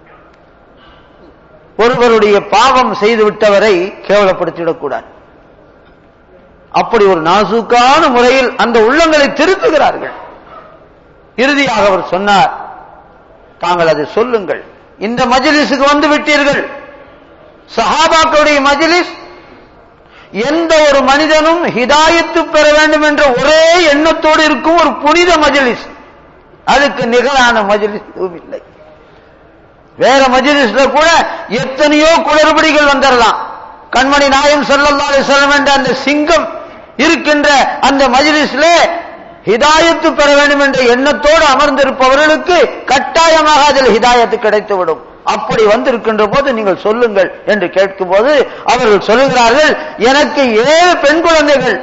ஒருவருடைய பாவம் செய்து விட்டவரை கேவலப்படுத்திவிடக்கூடாது அப்படி ஒரு நாசூக்கான முறையில் அந்த உள்ளங்களை திருத்துகிறார்கள் இறுதியாக அவர் சொன்னார் தாங்கள் அதை சொல்லுங்கள் இந்த மஜிலிஸுக்கு வந்து விட்டீர்கள் சஹாபாக்களுடைய மஜிலிஸ் எந்த ஒரு மனிதனும் ஹிதாயத்து பெற வேண்டும் என்ற ஒரே எண்ணத்தோடு இருக்கும் ஒரு புனித மஜிலிஸ் அதுக்கு நிகரான மஜிலிஸ் எதுவும் இல்லை வேற மஜிலிஸ்ல கூட எத்தனையோ குளறுபடிகள் வந்துடலாம் கண்மணி நாயம் சல்லல்லா செல்லம் என்ற அந்த சிங்கம் இருக்கின்ற அந்த மஜிலிஸ்ல ஹிதாயத்து பெற வேண்டும் என்ற எண்ணத்தோடு அமர்ந்திருப்பவர்களுக்கு கட்டாயமாக அதில் ஹிதாயத்து கிடைத்துவிடும் அப்படி வந்திருக்கின்ற போது நீங்கள் சொல்லுங்கள் என்று கேட்கும் போது அவர்கள் சொல்லுகிறார்கள் எனக்கு ஏழு பெண் குழந்தைகள்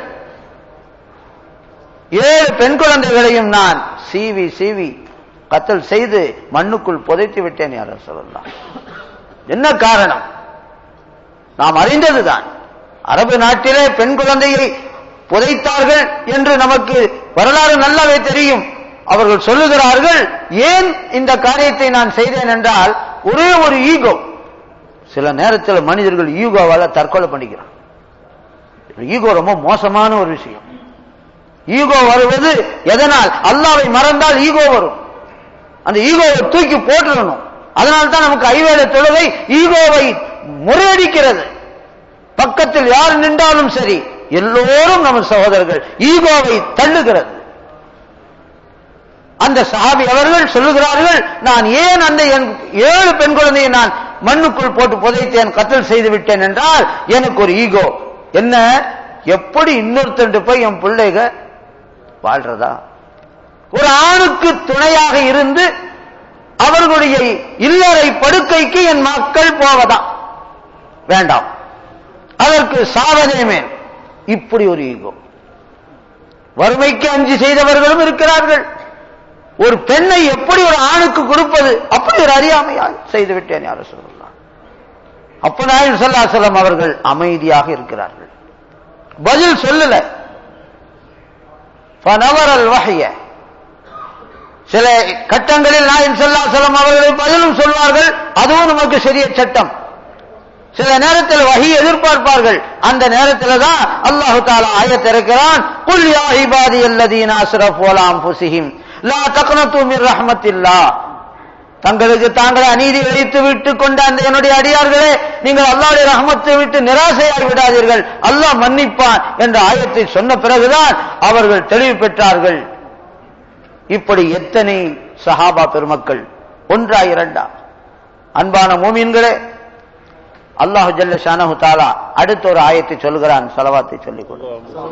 ஏழு பெண் குழந்தைகளையும் நான் சீவி சீவி கத்தல் செய்து மண்ணுக்குள் புதைத்து விட்டேன் யார சொல்லலாம் என்ன காரணம் நாம் அறிந்ததுதான் அரபு நாட்டிலே பெண் குழந்தையை புதைத்தார்கள் என்று நமக்கு வரலாறு நல்லாவே தெரியும் அவர்கள் சொல்லுகிறார்கள் ஏன் இந்த காரியத்தை நான் செய்தேன் என்றால் ஒரே ஒரு ஈகோ சில நேரத்தில் மனிதர்கள் ஈகோவால தற்கொலை பண்ணிக்கிறான் ஈகோ ரொம்ப மோசமான ஒரு விஷயம் ஈகோ வருவது எதனால் அல்லாவை மறந்தால் ஈகோ வரும் அந்த ஈகோவை தூக்கி போட்டுடணும் அதனால தான் நமக்கு ஐவேளை தொழுகை ஈகோவை முறையடிக்கிறது பக்கத்தில் யார் நின்றாலும் சரி எல்லோரும் நம்ம சகோதரர்கள் ஈகோவை தள்ளுகிறது அந்த சஹாபி அவர்கள் சொல்லுகிறார்கள் நான் ஏன் அந்த என் ஏழு பெண் குழந்தையை நான் மண்ணுக்குள் போட்டு புதைத்தேன் கத்தல் செய்து விட்டேன் என்றால் எனக்கு ஒரு ஈகோ என்ன எப்படி இன்னொருத்தண்டு போய் என் பிள்ளைக வாழ்றதா ஒரு ஆணுக்கு துணையாக இருந்து அவர்களுடைய இல்லறை படுக்கைக்கு என் மக்கள் போவதா வேண்டாம் அதற்கு சாவதேமே இப்படி ஒரு ஈகோ வறுமைக்கு அஞ்சு செய்தவர்களும் இருக்கிறார்கள் ஒரு பெண்ணை எப்படி ஒரு ஆணுக்கு கொடுப்பது அப்படி ஒரு அறியாமையால் செய்து விட்டேன் யார சொல்லலாம் அப்ப நாயன் சொல்லாசலம் அவர்கள் அமைதியாக இருக்கிறார்கள் பதில் சொல்லல பனவரல் வகைய சில கட்டங்களில் நாயன் சொல்லாசலம் அவர்களை பதிலும் சொல்வார்கள் அதுவும் நமக்கு சரிய சட்டம் சில நேரத்தில் வகி எதிர்பார்ப்பார்கள் அந்த நேரத்தில் தான் அல்லாஹு தாலா ஆயத்திருக்கிறான் குல் யா இபாதி அல்லதீன அஸ்ரஃப் வலாம் புசிஹிம் லா தக்னத்து மிர் ரஹ்மத்தில்லா தங்களுக்கு தாங்களே அநீதி வைத்து விட்டு கொண்ட அந்த என்னுடைய அடியார்களே நீங்கள் அல்லாவுடைய ரஹமத்தை விட்டு நிராசையாகி விடாதீர்கள் அல்லாஹ் மன்னிப்பான் என்ற ஆயத்தை சொன்ன பிறகுதான் அவர்கள் தெளிவு பெற்றார்கள் இப்படி எத்தனை சஹாபா பெருமக்கள் ஒன்றா இரண்டா அன்பான மூமீன்களே அல்லாஹு ஜல்ல ஷானஹு தாலா அடுத்த ஒரு ஆயத்தை சொல்கிறான் சலவாத்தை சொல்லிக் கொடு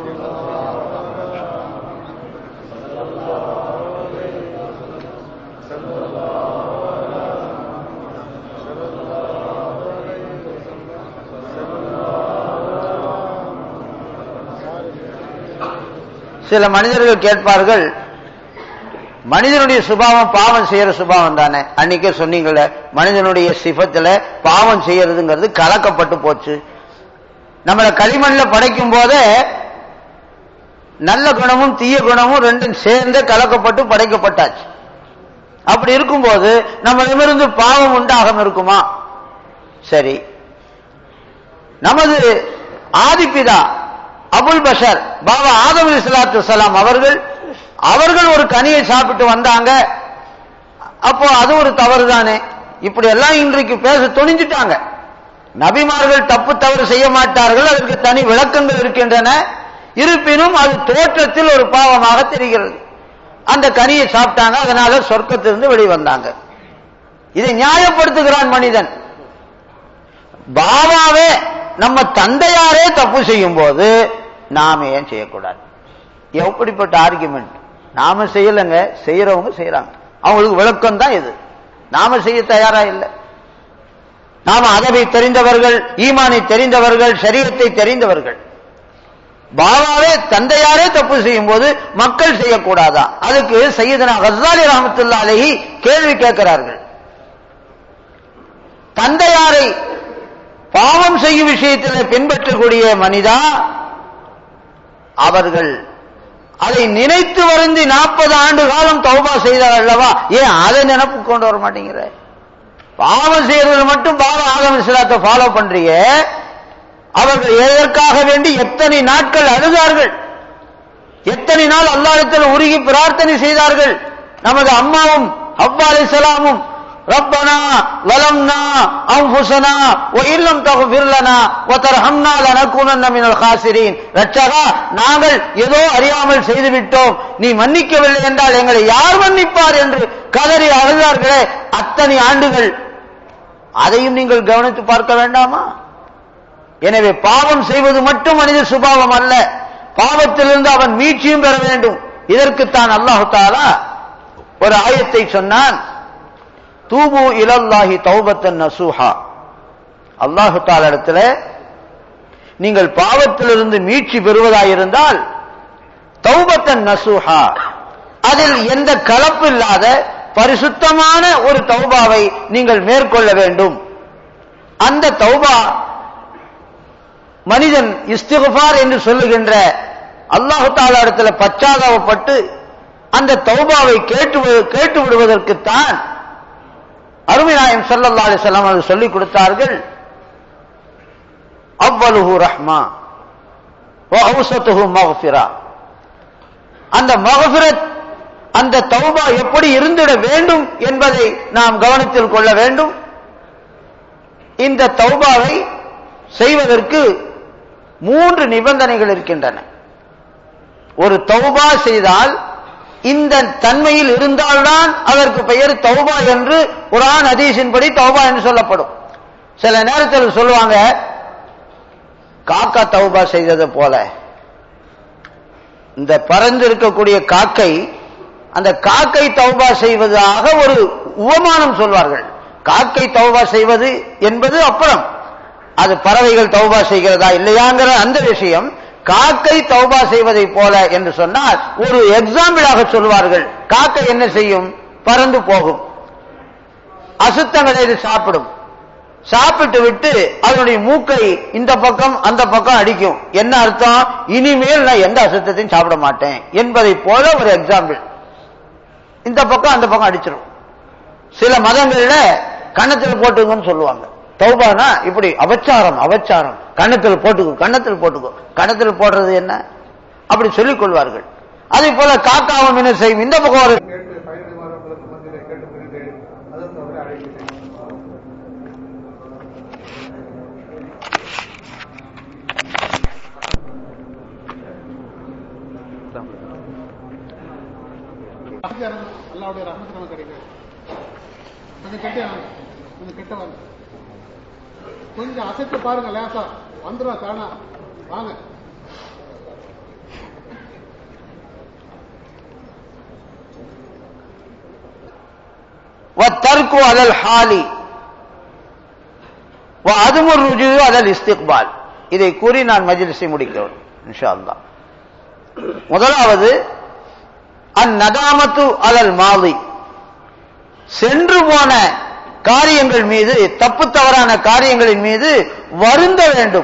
சில மனிதர்கள் கேட்பார்கள் மனிதனுடைய சுபாவம் பாவம் செய்யற சுபாவம் தானே அன்னைக்கே சொன்னீங்களே மனிதனுடைய சிபத்துல பாவம் செய்யறதுங்கிறது கலக்கப்பட்டு போச்சு நம்மளை களிமண்ல படைக்கும் போதே நல்ல குணமும் தீய குணமும் ரெண்டும் சேர்ந்து கலக்கப்பட்டு படைக்கப்பட்டாச்சு அப்படி இருக்கும்போது நம்மளிடமிருந்து பாவம் உண்டாகம் இருக்குமா சரி நமது ஆதிப்பிதா அபுல் பஷர் பாபா ஆதம் இஸ்லாத்து சலாம் அவர்கள் அவர்கள் ஒரு கனியை சாப்பிட்டு வந்தாங்க அப்போ அது ஒரு தவறு தானே இப்படி எல்லாம் இன்றைக்கு பேச துணிஞ்சிட்டாங்க நபிமார்கள் தப்பு தவறு செய்ய மாட்டார்கள் அதற்கு தனி விளக்கங்கள் இருக்கின்றன இருப்பினும் அது தோற்றத்தில் ஒரு பாவமாக தெரிகிறது அந்த கனியை சாப்பிட்டாங்க அதனால சொர்க்கத்திலிருந்து வெளிவந்தாங்க இதை நியாயப்படுத்துகிறான் மனிதன் பாபாவே நம்ம தந்தையாரே தப்பு செய்யும் போது நாம ஏன் செய்யக்கூடாது எப்படிப்பட்ட ஆர்குமெண்ட் நாம செய்யலைங்க செய்யறவங்க செய்யறாங்க அவங்களுக்கு விளக்கம் தான் இது நாம செய்ய தயாரா இல்லை நாம அதவை தெரிந்தவர்கள் ஈமானை தெரிந்தவர்கள் சரீரத்தை தெரிந்தவர்கள் பாபாவே தந்தையாரே தப்பு செய்யும் போது மக்கள் செய்யக்கூடாதா அதுக்கு சையதனா ஹசாலி ரஹமத்துல்லா அலஹி கேள்வி கேட்கிறார்கள் தந்தையாரை பாவம் செய்யும் விஷயத்தில் பின்பற்றக்கூடிய மனிதா அவர்கள் அதை நினைத்து வருந்தி நாற்பது ஆண்டு காலம் தௌபா செய்தார் அல்லவா ஏன் அதை நினப்பு கொண்டு வர மாட்டேங்கிற பாவம் செய்யறது மட்டும் பாவ ஆகம இஸ்லாத்தை ஃபாலோ பண்றீங்க அவர்கள் எதற்காக வேண்டி எத்தனை நாட்கள் அழுதார்கள் எத்தனை நாள் அல்லாஹத்தில் உருகி பிரார்த்தனை செய்தார்கள் நமது அம்மாவும் அவ்வா அலிசலாமும் ரப்பனா வலம்னா அம்புசனா ஓ இல்லம் தகுவிர்லனா ஒத்தர்ஹம்னா லனக்குனன்ன மினல் காசிரீன் ரட்சகா நாங்கள் ஏதோ அறியாமல் செய்துவிட்டோம் நீ மன்னிக்கவில்லை என்றால் எங்களை யார் மன்னிப்பார் என்று கதறி அழுதார்களே அத்தனை ஆண்டுகள் அதையும் நீங்கள் கவனித்து பார்க்க வேண்டாமா எனவே பாவம் செய்வது மட்டும் மனித சுபாவம் அல்ல பாவத்திலிருந்து அவன் மீட்சியும் பெற வேண்டும் இதற்குத்தான் அல்லாஹு தாலா ஒரு ஆயத்தை சொன்னான் தூபு இலல்லாஹி தௌபத்தன் நசூஹா அல்லாஹு தாலா இடத்துல நீங்கள் பாவத்திலிருந்து மீட்சி பெறுவதாயிருந்தால் தௌபத்தன் நசூஹா அதில் எந்த கலப்பு இல்லாத பரிசுத்தமான ஒரு தௌபாவை நீங்கள் மேற்கொள்ள வேண்டும் அந்த தௌபா மனிதன் இஸ்திகுபார் என்று சொல்லுகின்ற அல்லாஹு தாலா இடத்துல பச்சாதாபப்பட்டு அந்த தௌபாவை கேட்டு கேட்டு விடுவதற்குத்தான் அருமைநாயம் சல்லல்லா அலிசல்லாம் அது சொல்லிக் கொடுத்தார்கள் அவ்வலுஹு ரஹ்மா அவுசத்துஹு மகஃபிரா அந்த மகஃபிரத் அந்த தௌபா எப்படி இருந்திட வேண்டும் என்பதை நாம் கவனத்தில் கொள்ள வேண்டும் இந்த தௌபாவை செய்வதற்கு மூன்று நிபந்தனைகள் இருக்கின்றன ஒரு தௌபா செய்தால் இந்த தன்மையில் இருந்தால்தான் அதற்கு பெயர் தௌபா என்று குரான் அதீசின்படி தௌபா என்று சொல்லப்படும் சில நேரத்தில் சொல்லுவாங்க காக்கா தௌபா செய்தது போல இந்த பறந்து இருக்கக்கூடிய காக்கை அந்த காக்கை தௌபா செய்வதாக ஒரு உவமானம் சொல்வார்கள் காக்கை தௌபா செய்வது என்பது அப்புறம் அது பறவைகள் தௌபா செய்கிறதா இல்லையாங்கிற அந்த விஷயம் காக்கை தௌபா செய்வதை போல என்று சொன்னால் ஒரு எக்ஸாம்பிளாக சொல்வார்கள் காக்கை என்ன செய்யும் பறந்து போகும் அசுத்தங்களை இது சாப்பிடும் சாப்பிட்டு விட்டு அதனுடைய மூக்கை இந்த பக்கம் அந்த பக்கம் அடிக்கும் என்ன அர்த்தம் இனிமேல் நான் எந்த அசுத்தத்தையும் சாப்பிட மாட்டேன் என்பதை போல ஒரு எக்ஸாம்பிள் இந்த பக்கம் அந்த பக்கம் அடிச்சிடும் சில மதங்கள்ல கன்னத்தில் போட்டுக்கோன்னு சொல்லுவாங்க தௌபானா இப்படி அபச்சாரம் அபச்சாரம் கன்னத்தில் போட்டுக்கோ கன்னத்தில் போட்டுக்கோ கன்னத்தில் போடுறது என்ன அப்படி சொல்லிக் கொள்வார்கள் அதே போல காக்காவும் என்ன செய்யும் இந்த பக்கம் ஒரு கேட்டு பயணி வரவங்களுக்கு மத்தியிலே கேட்டு புரிந்து அதற்கு அவரை அழைக்கிறேன் ஆசியாரம் அல்லாவுடைய ரஹமத்து நமக்கு கிடைக்கும் கொஞ்சம் கெட்ட வாங்க கொஞ்சம் கெட்ட வாங்க கொஞ்சம் அசைத்து பாருங்க லேசா வந்துடும் தானா வாங்க والترك على الحال وعدم الرجوع على الاستقبال இதை கூறி நான் மஜ்லிஸை முடிக்கிறேன் இன்ஷா அல்லாஹ் முதலாவது அந்நதாமத்து அலல் மாலி சென்று போன காரியங்கள் மீது தப்பு தவறான காரியங்களின் மீது வருந்த வேண்டும்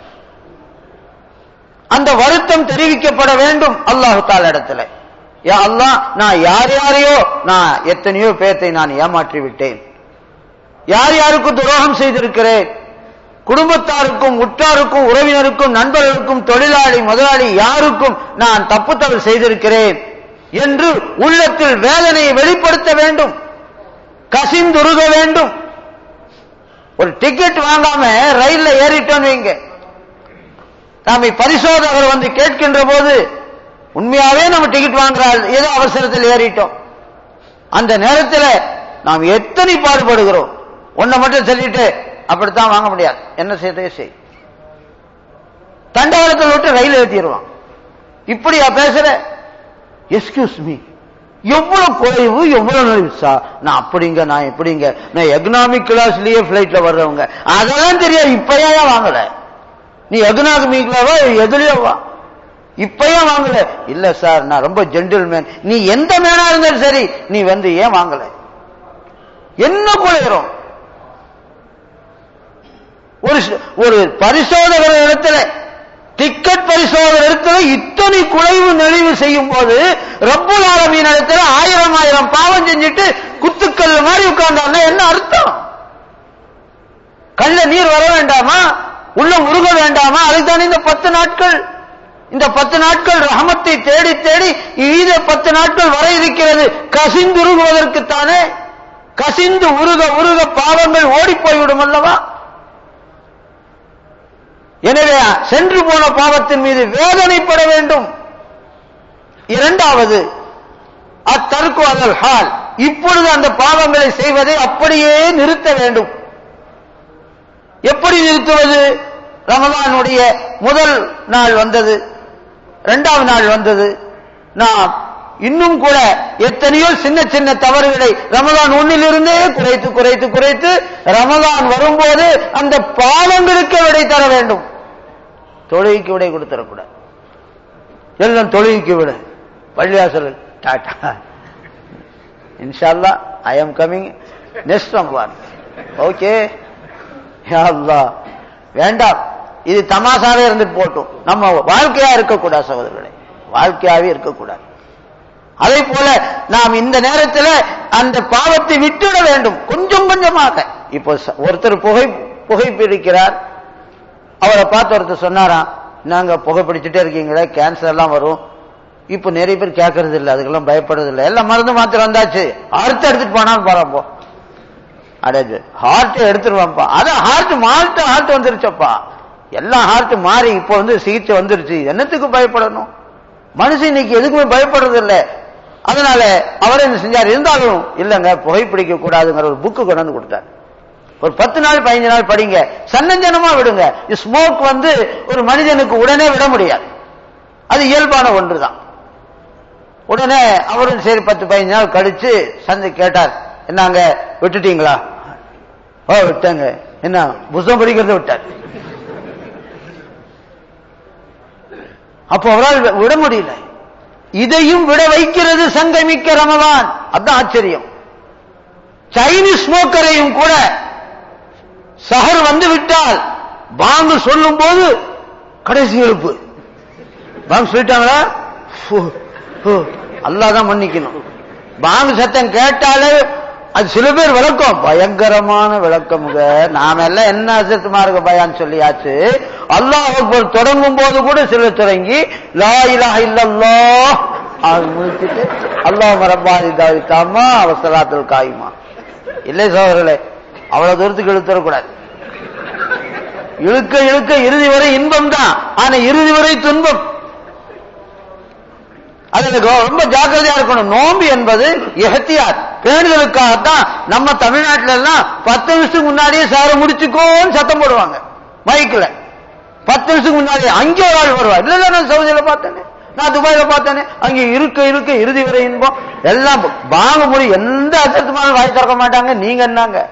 அந்த வருத்தம் தெரிவிக்கப்பட வேண்டும் அல்லாஹு தால இடத்துல யா அல்லாஹ் நான் யார் யாரையோ நான் எத்தனையோ பேர்த்தை நான் ஏமாற்றி விட்டேன் யார் யாருக்கு துரோகம் செய்திருக்கிறேன் குடும்பத்தாருக்கும் உற்றாருக்கும் உறவினருக்கும் நண்பர்களுக்கும் தொழிலாளி முதலாளி யாருக்கும் நான் தப்பு தவறு செய்திருக்கிறேன் என்று உள்ளத்தில் வேதனையை வெளிப்படுத்த வேண்டும் கசிந்துருக வேண்டும் ஒரு டிக்கெட் வாங்காம ரயில்ல ஏறிட்டோன்னு வைங்க நாம பரிசோதகர் வந்து கேட்கின்ற போது உண்மையாவே நம்ம டிக்கெட் வாங்குறாள் ஏதோ அவசரத்தில் ஏறிட்டோம் அந்த நேரத்தில் நாம் எத்தனை பாடுபடுகிறோம் ஒன்ன மட்டும் சொல்லிட்டு அப்படித்தான் வாங்க முடியாது என்ன செய்தே செய் தண்டவாளத்தில் விட்டு ரயில் ஏற்றிடுவான் இப்படியா பேசுற எஸ்கியூஸ் மீ எவ்வளவு குறைவு எவ்வளவு நலிவு சார் நான் அப்படிங்க நான் எப்படிங்க நான் எக்கனாமிக் கிளாஸ்லயே பிளைட்ல வர்றவங்க அதெல்லாம் தெரியாது இப்பயே வாங்கல நீ எக்கனாமிக்லவா எதுலயோ வா இப்பயே வாங்கல இல்ல சார் நான் ரொம்ப ஜென்டில்மேன் நீ எந்த மேனா இருந்தாலும் சரி நீ வந்து ஏன் வாங்கல என்ன குறைகிறோம் ஒரு சி- ஒரு பரிசோதகர் இடத்துல டிக்கெட் பரிசோதகர் இடத்துல இத்தனை குறைவு நெளிவு செய்யும் போது ரப்புல் ஆலமீன் இடத்துல ஆயிரம் ஆயிரம் பாவம் செஞ்சுட்டு குத்துக்கல் மாதிரி உட்கார்ந்தான்னா என்ன அர்த்தம் கல்ல நீர் வர வேண்டாமா உள்ள உருக வேண்டாமா அதுதானே இந்த பத்து நாட்கள் இந்த பத்து நாட்கள் ரஹமத்தை தேடி தேடி ஈத பத்து நாட்கள் வர இருக்கிறது கசிந்துருகுவதற்குத்தானே கசிந்து உருக உருக பாவங்கள் ஓடி போய்விடும் அல்லவா எனவே சென்று போன பாவத்தின் மீது வேதனைப்பட வேண்டும் இரண்டாவது அத்தருக்கு அதல் ஹால் இப்பொழுது அந்த பாவங்களை செய்வதை அப்படியே நிறுத்த வேண்டும் எப்படி நிறுத்துவது ரமலானுடைய முதல் நாள் வந்தது இரண்டாவது நாள் வந்தது நாம் இன்னும் கூட எத்தனையோ சின்ன சின்ன தவறுகளை ரமலான் ஒன்னிலிருந்தே குறைத்து குறைத்து குறைத்து ரமலான் வரும்போது அந்த பாவங்களுக்கு விடை தர வேண்டும் தொழுகைக்கு விடை கொடுத்துடக்கூடாது எல்லாம் தொழுகைக்கு விட பள்ளியாசல் டாட்டா இன்ஷால்லா I am coming next Ramadan okay யா அல்லாஹ் வேண்டாம் இது தமாசாவே இருந்துட்டு போட்டும் நம்ம வாழ்க்கையா இருக்கக்கூடாது சகோதரர்களே வாழ்க்கையாவே இருக்கக்கூடாது அதே போல நாம் இந்த நேரத்தில் அந்த பாவத்தை விட்டுவிட வேண்டும் கொஞ்சம் கொஞ்சமாக இப்போ ச- ஒருத்தர் புகை புகைப்பிடிக்கிறார் அவரை பார்த்து ஒருத்தர் சொன்னாராம் நாங்க புகைப்பிடிச்சிட்டே இருக்கீங்களே கேன்சர் எல்லாம் வரும் இப்போ நிறைய பேர் கேட்கறது இல்லை அதுக்கெல்லாம் பயப்படுறது இல்லை எல்லாம் மருந்து மாத்திரை வந்தாச்சு அடுத்து எடுத்துட்டு போனாலும் பரப்போ அடது ஹார்ட் எடுத்துருவான்ப்பா அதான் ஹார்ட் மால்ட்டு ஹார்ட் வந்துருச்சப்பா எல்லாம் ஹார்ட் மாறி இப்போ வந்து சிகிச்சை வந்துருச்சு என்னத்துக்கு பயப்படணும் மனுஷன் இன்னைக்கு எதுக்குமே பயப்படுறது இல்ல அதனால அவர் என்ன செஞ்சார் இருந்தாலும் இல்லங்க புகைப்பிடிக்க கூடாதுங்கிற ஒரு புக்கு கொண்டு வந்து கொடுத்தார் ஒரு பத்து நாள் பதினஞ்சு நாள் படிங்க சன்னஞ்சனமா விடுங்க ஸ்மோக் வந்து ஒரு மனிதனுக்கு உடனே விட முடியாது அது இயல்பான ஒன்றுதான் உடனே அவரும் சரி பத்து பதினஞ்சு நாள் கழிச்சு சந்தை கேட்டார் என்னங்க விட்டுட்டீங்களா ஓ விட்டாங்க என்ன புத்தகம் படிக்கிறத விட்டார் அப்போ அவரால் விட முடியல இதையும் விட வைக்கிறது சங்கமிக்க ரமவான் அதான் ஆச்சரியம் சைனீஸ் ஸ்மோக்கரையும் கூட சஹர் வந்து விட்டால் பாங்கு சொல்லும் போது கடைசி எழுப்பு பாங்கு சொல்லிட்டாங்களா அல்லாதான் மன்னிக்கணும் பாங்கு சத்தம் கேட்டாலே அது சில பேர் விளக்கம் பயங்கரமான விளக்கமுக நாம எல்லாம் என்ன அசத்துமா இருக்க பயான்னு சொல்லியாச்சு அல்லாஹ் அக்பர் தொடங்கும் போது கூட சிலர் தொடங்கி லா இலாஹ இல்லல்லா அது முடிச்சுட்டு அல்லாஹ் மரபாதி தாவித்தாமா அவசராத்தில் காயுமா இல்லை சோதரர்களே அவ்வளவு தூரத்துக்கு இழுத்துடக்கூடாது இழுக்க இழுக்க இறுதி வரை இன்பம் தான் ஆனா இறுதி வரை துன்பம் அதுல ரொம்ப ஜாக்கிரதையா இருக்கணும் நோம்பு என்பது எகத்தியார் பேணுதலுக்காகத்தான் நம்ம தமிழ்நாட்டில எல்லாம் பத்து நிமிஷத்துக்கு முன்னாடியே சார முடிச்சுக்கோன்னு சத்தம் போடுவாங்க மைக்கில் பத்து நிமிஷத்துக்கு முன்னாடியே அங்கே ஒரு ஆள் வருவா இல்ல நான் சவுதியில பார்த்தேனே நான் துபாயில பார்த்தேனே அங்கே இருக்க இருக்க இறுதி வரை இன்பம் எல்லாம் வாங்க முடியும் எந்த அசத்துமான வாய் திறக்க மாட்டாங்க நீங்க என்னங்க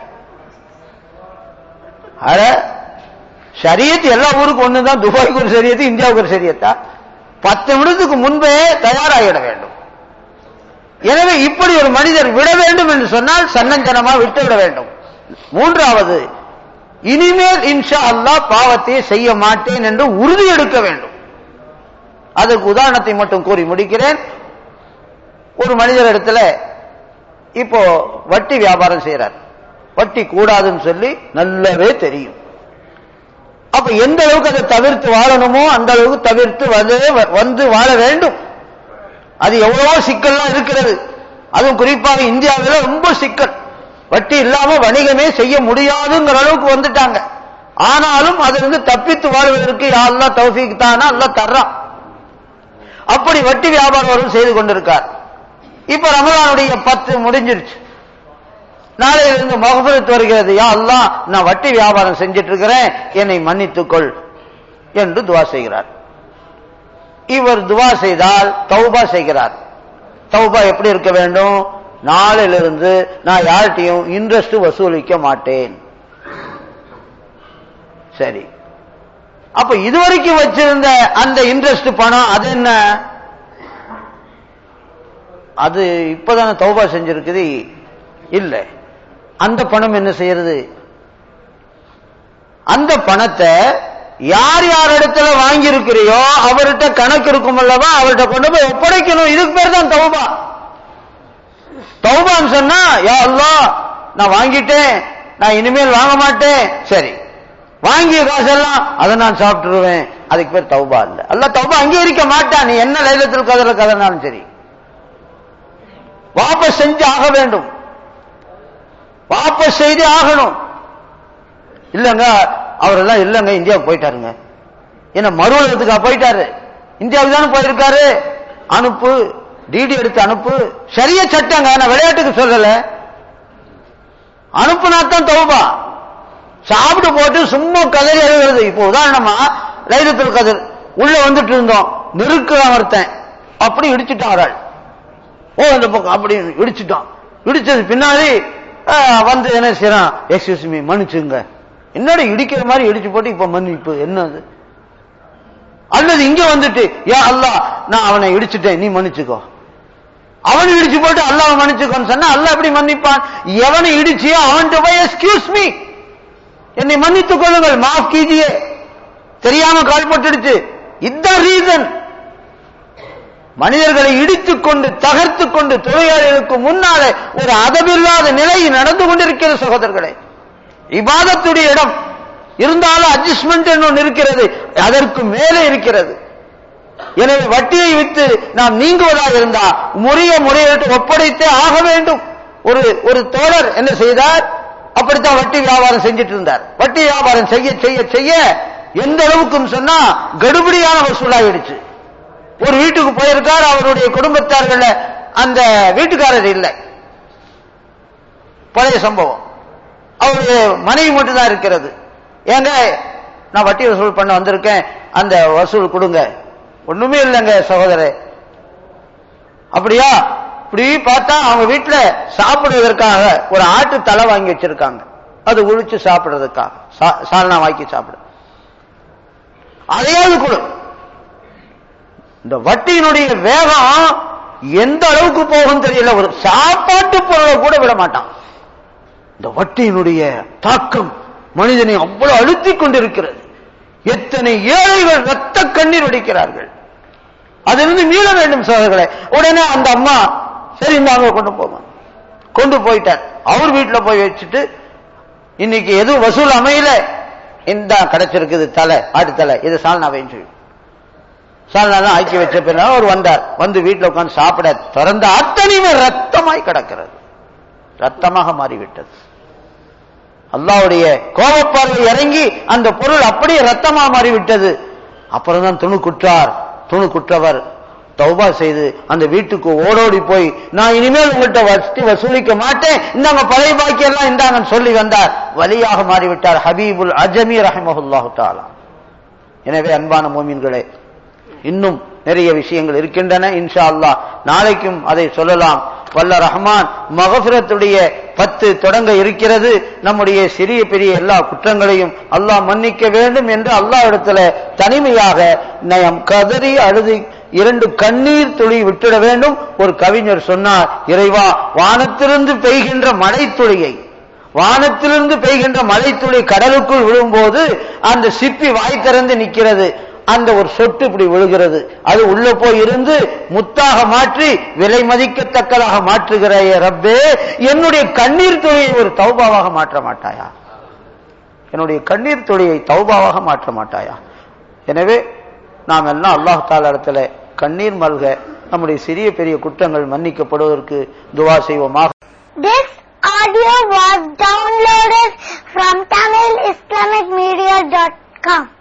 அட சரியத்து எல்லா ஊருக்கும் ஒண்ணுதான் துபாய்க்கு ஒரு சரியத்து இந்தியாவுக்கு ஒரு சரியத்தா பத்து நிமிடத்துக்கு முன்பே தயாராகிட வேண்டும் எனவே இப்படி ஒரு மனிதர் விட வேண்டும் என்று சொன்னால் சன்னஞ்சனமா விட்டு விட வேண்டும் மூன்றாவது இனிமேல் இன்ஷா அல்லாஹ் பாவத்தை செய்ய மாட்டேன் என்று உறுதி எடுக்க வேண்டும் அதற்கு உதாரணத்தை மட்டும் கூறி முடிக்கிறேன் ஒரு மனிதர் இடத்துல இப்போ வட்டி வியாபாரம் செய்யறார் வட்டி கூடாதுன்னு சொல்லி நல்லாவே தெரியும் அப்ப எந்த அளவுக்கு அதை தவிர்த்து வாழணுமோ அந்த அளவுக்கு தவிர்த்து வந்து வந்து வாழ வேண்டும் அது எவ்வளவோ சிக்கல்லாம் இருக்கிறது அதுவும் குறிப்பாக இந்தியாவில் ரொம்ப சிக்கல் வட்டி இல்லாம வணிகமே செய்ய முடியாதுங்கிற அளவுக்கு வந்துட்டாங்க ஆனாலும் அதிலிருந்து தப்பித்து வாழ்வதற்கு யாரெல்லாம் தௌஃபிக் தானா எல்லாம் தர்றான் அப்படி வட்டி வியாபாரம் அவர்கள் செய்து கொண்டிருக்கார் இப்ப ரமலானுடைய பத்து முடிஞ்சிருச்சு நாளையிலிருந்து மகபுரத்து வருகிறது யா அல்லா நான் வட்டி வியாபாரம் செஞ்சிட்டு இருக்கிறேன் என்னை மன்னித்துக்கொள் என்று துவா செய்கிறார் இவர் துவா செய்தால் தௌபா செய்கிறார் தௌபா எப்படி இருக்க வேண்டும் நாளிலிருந்து நான் யார்கிட்டையும் இன்ட்ரெஸ்ட் வசூலிக்க மாட்டேன் சரி அப்ப இதுவரைக்கும் வச்சிருந்த அந்த இன்ட்ரெஸ்ட் பணம் அது என்ன அது இப்பதானே தௌபா செஞ்சிருக்குது இல்லை அந்த பணம் என்ன செய்யறது அந்த பணத்தை யார் யார் இடத்துல வாங்கி இருக்கிறியோ அவர்கிட்ட கணக்கு இருக்கும் அல்லவா அவர்கிட்ட கொண்டு போய் ஒப்படைக்கணும் இதுக்கு பேர் தான் தௌபா தௌபான்னு சொன்னா யா அல்லா நான் வாங்கிட்டேன் நான் இனிமேல் வாங்க மாட்டேன் சரி வாங்கிய காசெல்லாம் அதை நான் சாப்பிட்டுருவேன் அதுக்கு பேர் தௌபா இல்ல அல்ல தௌபா அங்கீகரிக்க மாட்டான் நீ என்ன லைலத்தில் கதற கதறினாலும் சரி வாபஸ் செஞ்சு ஆக வேண்டும் வாபஸ் செய்து ஆகணும் இல்லங்க அவரெல்லாம் இல்லங்க இந்தியாவுக்கு போயிட்டாருங்க என்ன மறுவலகத்துக்கா போயிட்டாரு இந்தியாவுக்கு தானே போயிருக்காரு அனுப்பு டிடி எடுத்து அனுப்பு சரிய சட்டங்க நான் விளையாட்டுக்கு சொல்லல அனுப்புனாத்தான் தௌபா சாப்பிட்டு போட்டு சும்மா கதறி எழுதுறது இப்போ உதாரணமா லைலத்தில் கதிர் உள்ள வந்துட்டு இருந்தோம் நெருக்கலாம் ஒருத்தன் அப்படி இடிச்சுட்டான் ஒரு ஆள் ஓ இந்த பக்கம் அப்படி இடிச்சுட்டான் இடிச்சது பின்னாடி வந்து என்ன செய்யறான் எக்ஸ்கியூஸ் மீ மன்னிச்சுங்க என்னோட இடிக்கிற மாதிரி இடிச்சு போட்டு இப்ப மன்னிப்பு என்னது அல்லது இங்க வந்துட்டு ஏன் அல்லா நான் அவனை இடிச்சுட்டேன் நீ மன்னிச்சுக்கோ அவனை இடிச்சு போட்டு அல்லாஹ் மன்னிச்சுக்கோன்னு சொன்னா அல்லாஹ் எப்படி மன்னிப்பான் எவனை இடிச்சியோ அவன் போய் எக்ஸ்கியூஸ் மீ என்னை மன்னித்துக் கொள்ளுங்கள் மாஃப் கீஜியே தெரியாம கால் போட்டுடுச்சு இதுதான் ரீசன் மனிதர்களை இடித்துக் கொண்டு தகர்த்து கொண்டு தொழிலாளர்களுக்கு முன்னாலே ஒரு அதவில்லாத நிலை நடந்து கொண்டிருக்கிறது சகோதரர்களே இபாதத்துடைய இடம் இருந்தாலும் அட்ஜஸ்ட்மெண்ட் ஒன்று இருக்கிறது அதற்கு மேலே இருக்கிறது எனவே வட்டியை விட்டு நாம் நீங்குவதாக இருந்தா முறைய முறையிட்டு ஒப்படைத்தே ஆக வேண்டும் ஒரு ஒரு தோழர் என்ன செய்தார் அப்படித்தான் வட்டி வியாபாரம் செஞ்சிட்டு இருந்தார் வட்டி வியாபாரம் செய்ய செய்ய செய்ய எந்த அளவுக்கும் சொன்னா கடுபடியான வசூலாகிடுச்சு ஒரு வீட்டுக்கு போயிருக்கார் அவருடைய குடும்பத்தார்கள் அந்த வீட்டுக்காரர் இல்லை பழைய சம்பவம் அவருடைய மனைவி மட்டும்தான் இருக்கிறது ஏங்க நான் வட்டி வசூல் பண்ண வந்திருக்கேன் அந்த வசூல் கொடுங்க ஒண்ணுமே இல்லைங்க சகோதரே அப்படியா இப்படி பார்த்தா அவங்க வீட்டுல சாப்பிடுவதற்காக ஒரு ஆட்டு தலை வாங்கி வச்சிருக்காங்க அது உழிச்சு சாப்பிடுறதுக்காக சா- சால்னா வாங்கி சாப்பிடு அதையாவது கொடு இந்த வட்டியினுடைய வேகம் எந்த அளவுக்கு போகும் தெரியல ஒரு சாப்பாட்டு பொருளை கூட விட மாட்டான் இந்த வட்டியினுடைய தாக்கம் மனிதனை அவ்வளவு அழுத்திக் கொண்டிருக்கிறது எத்தனை ஏழைகள் ரத்த கண்ணீர் வடிக்கிறார்கள் அதிலிருந்து மீள வேண்டும் சோதர்களே உடனே அந்த அம்மா சரி இந்தாங்க கொண்டு போங்க கொண்டு போயிட்டார் அவர் வீட்டுல போய் வச்சுட்டு இன்னைக்கு எதுவும் வசூல் அமையல இந்த கிடைச்சிருக்குது தலை ஆட்டு தலை இது சால்னாவைன்னு சொல்லி சால்னா ஆக்கி வச்ச பிறகு அவர் வந்தார் வந்து வீட்டுல உட்கார்ந்து சாப்பிட திறந்த அத்தனையுமே ரத்தமாய் கிடக்கிறது ரத்தமாக மாறிவிட்டது அல்லாவுடைய கோபப்பார்வை இறங்கி அந்த பொருள் அப்படியே ரத்தமா மாறிவிட்டது அப்புறம் தான் துணுக்குற்றார் துணுக்குற்றவர் தௌபா செய்து அந்த வீட்டுக்கு ஓடோடி போய் நான் இனிமேல் உங்கள்கிட்ட வசதி வசூலிக்க மாட்டேன் இந்தாங்க பழைய பாக்கி எல்லாம் இந்தாங்கன்னு சொல்லி வந்தார் வலியாக மாறிவிட்டார் ஹபீபுல் அஜமி ரஹமஹுல்லாஹு தாலா எனவே அன்பான மோமீன்களே இன்னும் நிறைய விஷயங்கள் இருக்கின்றன இன்ஷா அல்லாஹ் நாளைக்கும் அதை சொல்லலாம் வல்ல ரஹ்மான் மகஃபிரத்துடைய பத்து தொடங்க இருக்கிறது நம்முடைய சிறிய பெரிய எல்லா குற்றங்களையும் அல்லாஹ் மன்னிக்க வேண்டும் என்று அல்லாஹ் இடத்துல தனிமையாக நயம் கதறி அழுது இரண்டு கண்ணீர் துளி விட்டுட வேண்டும் ஒரு கவிஞர் சொன்னார் இறைவா வானத்திலிருந்து பெய்கின்ற மழை துளியை வானத்திலிருந்து பெய்கின்ற மழைத்துளி கடலுக்குள் விழும்போது அந்த சிப்பி வாய் திறந்து நிற்கிறது அந்த ஒரு சொட்டு இப்படி விழுகிறது அது உள்ள போய் இருந்து முத்தாக மாற்றி விலை மதிக்கத்தக்கதாக மாற்றுகிற ரப்பே என்னுடைய கண்ணீர் துளியை ஒரு தௌபாவாக மாற்ற மாட்டாயா என்னுடைய கண்ணீர் துளியை தௌபாவாக மாற்ற மாட்டாயா எனவே நாம் எல்லாம் அல்லாஹ் தாலா இடத்துல கண்ணீர் மல்க நம்முடைய சிறிய பெரிய குற்றங்கள் மன்னிக்கப்படுவதற்கு துவா செய்வோமாக This audio was downloaded from TamilIslamicMedia.com.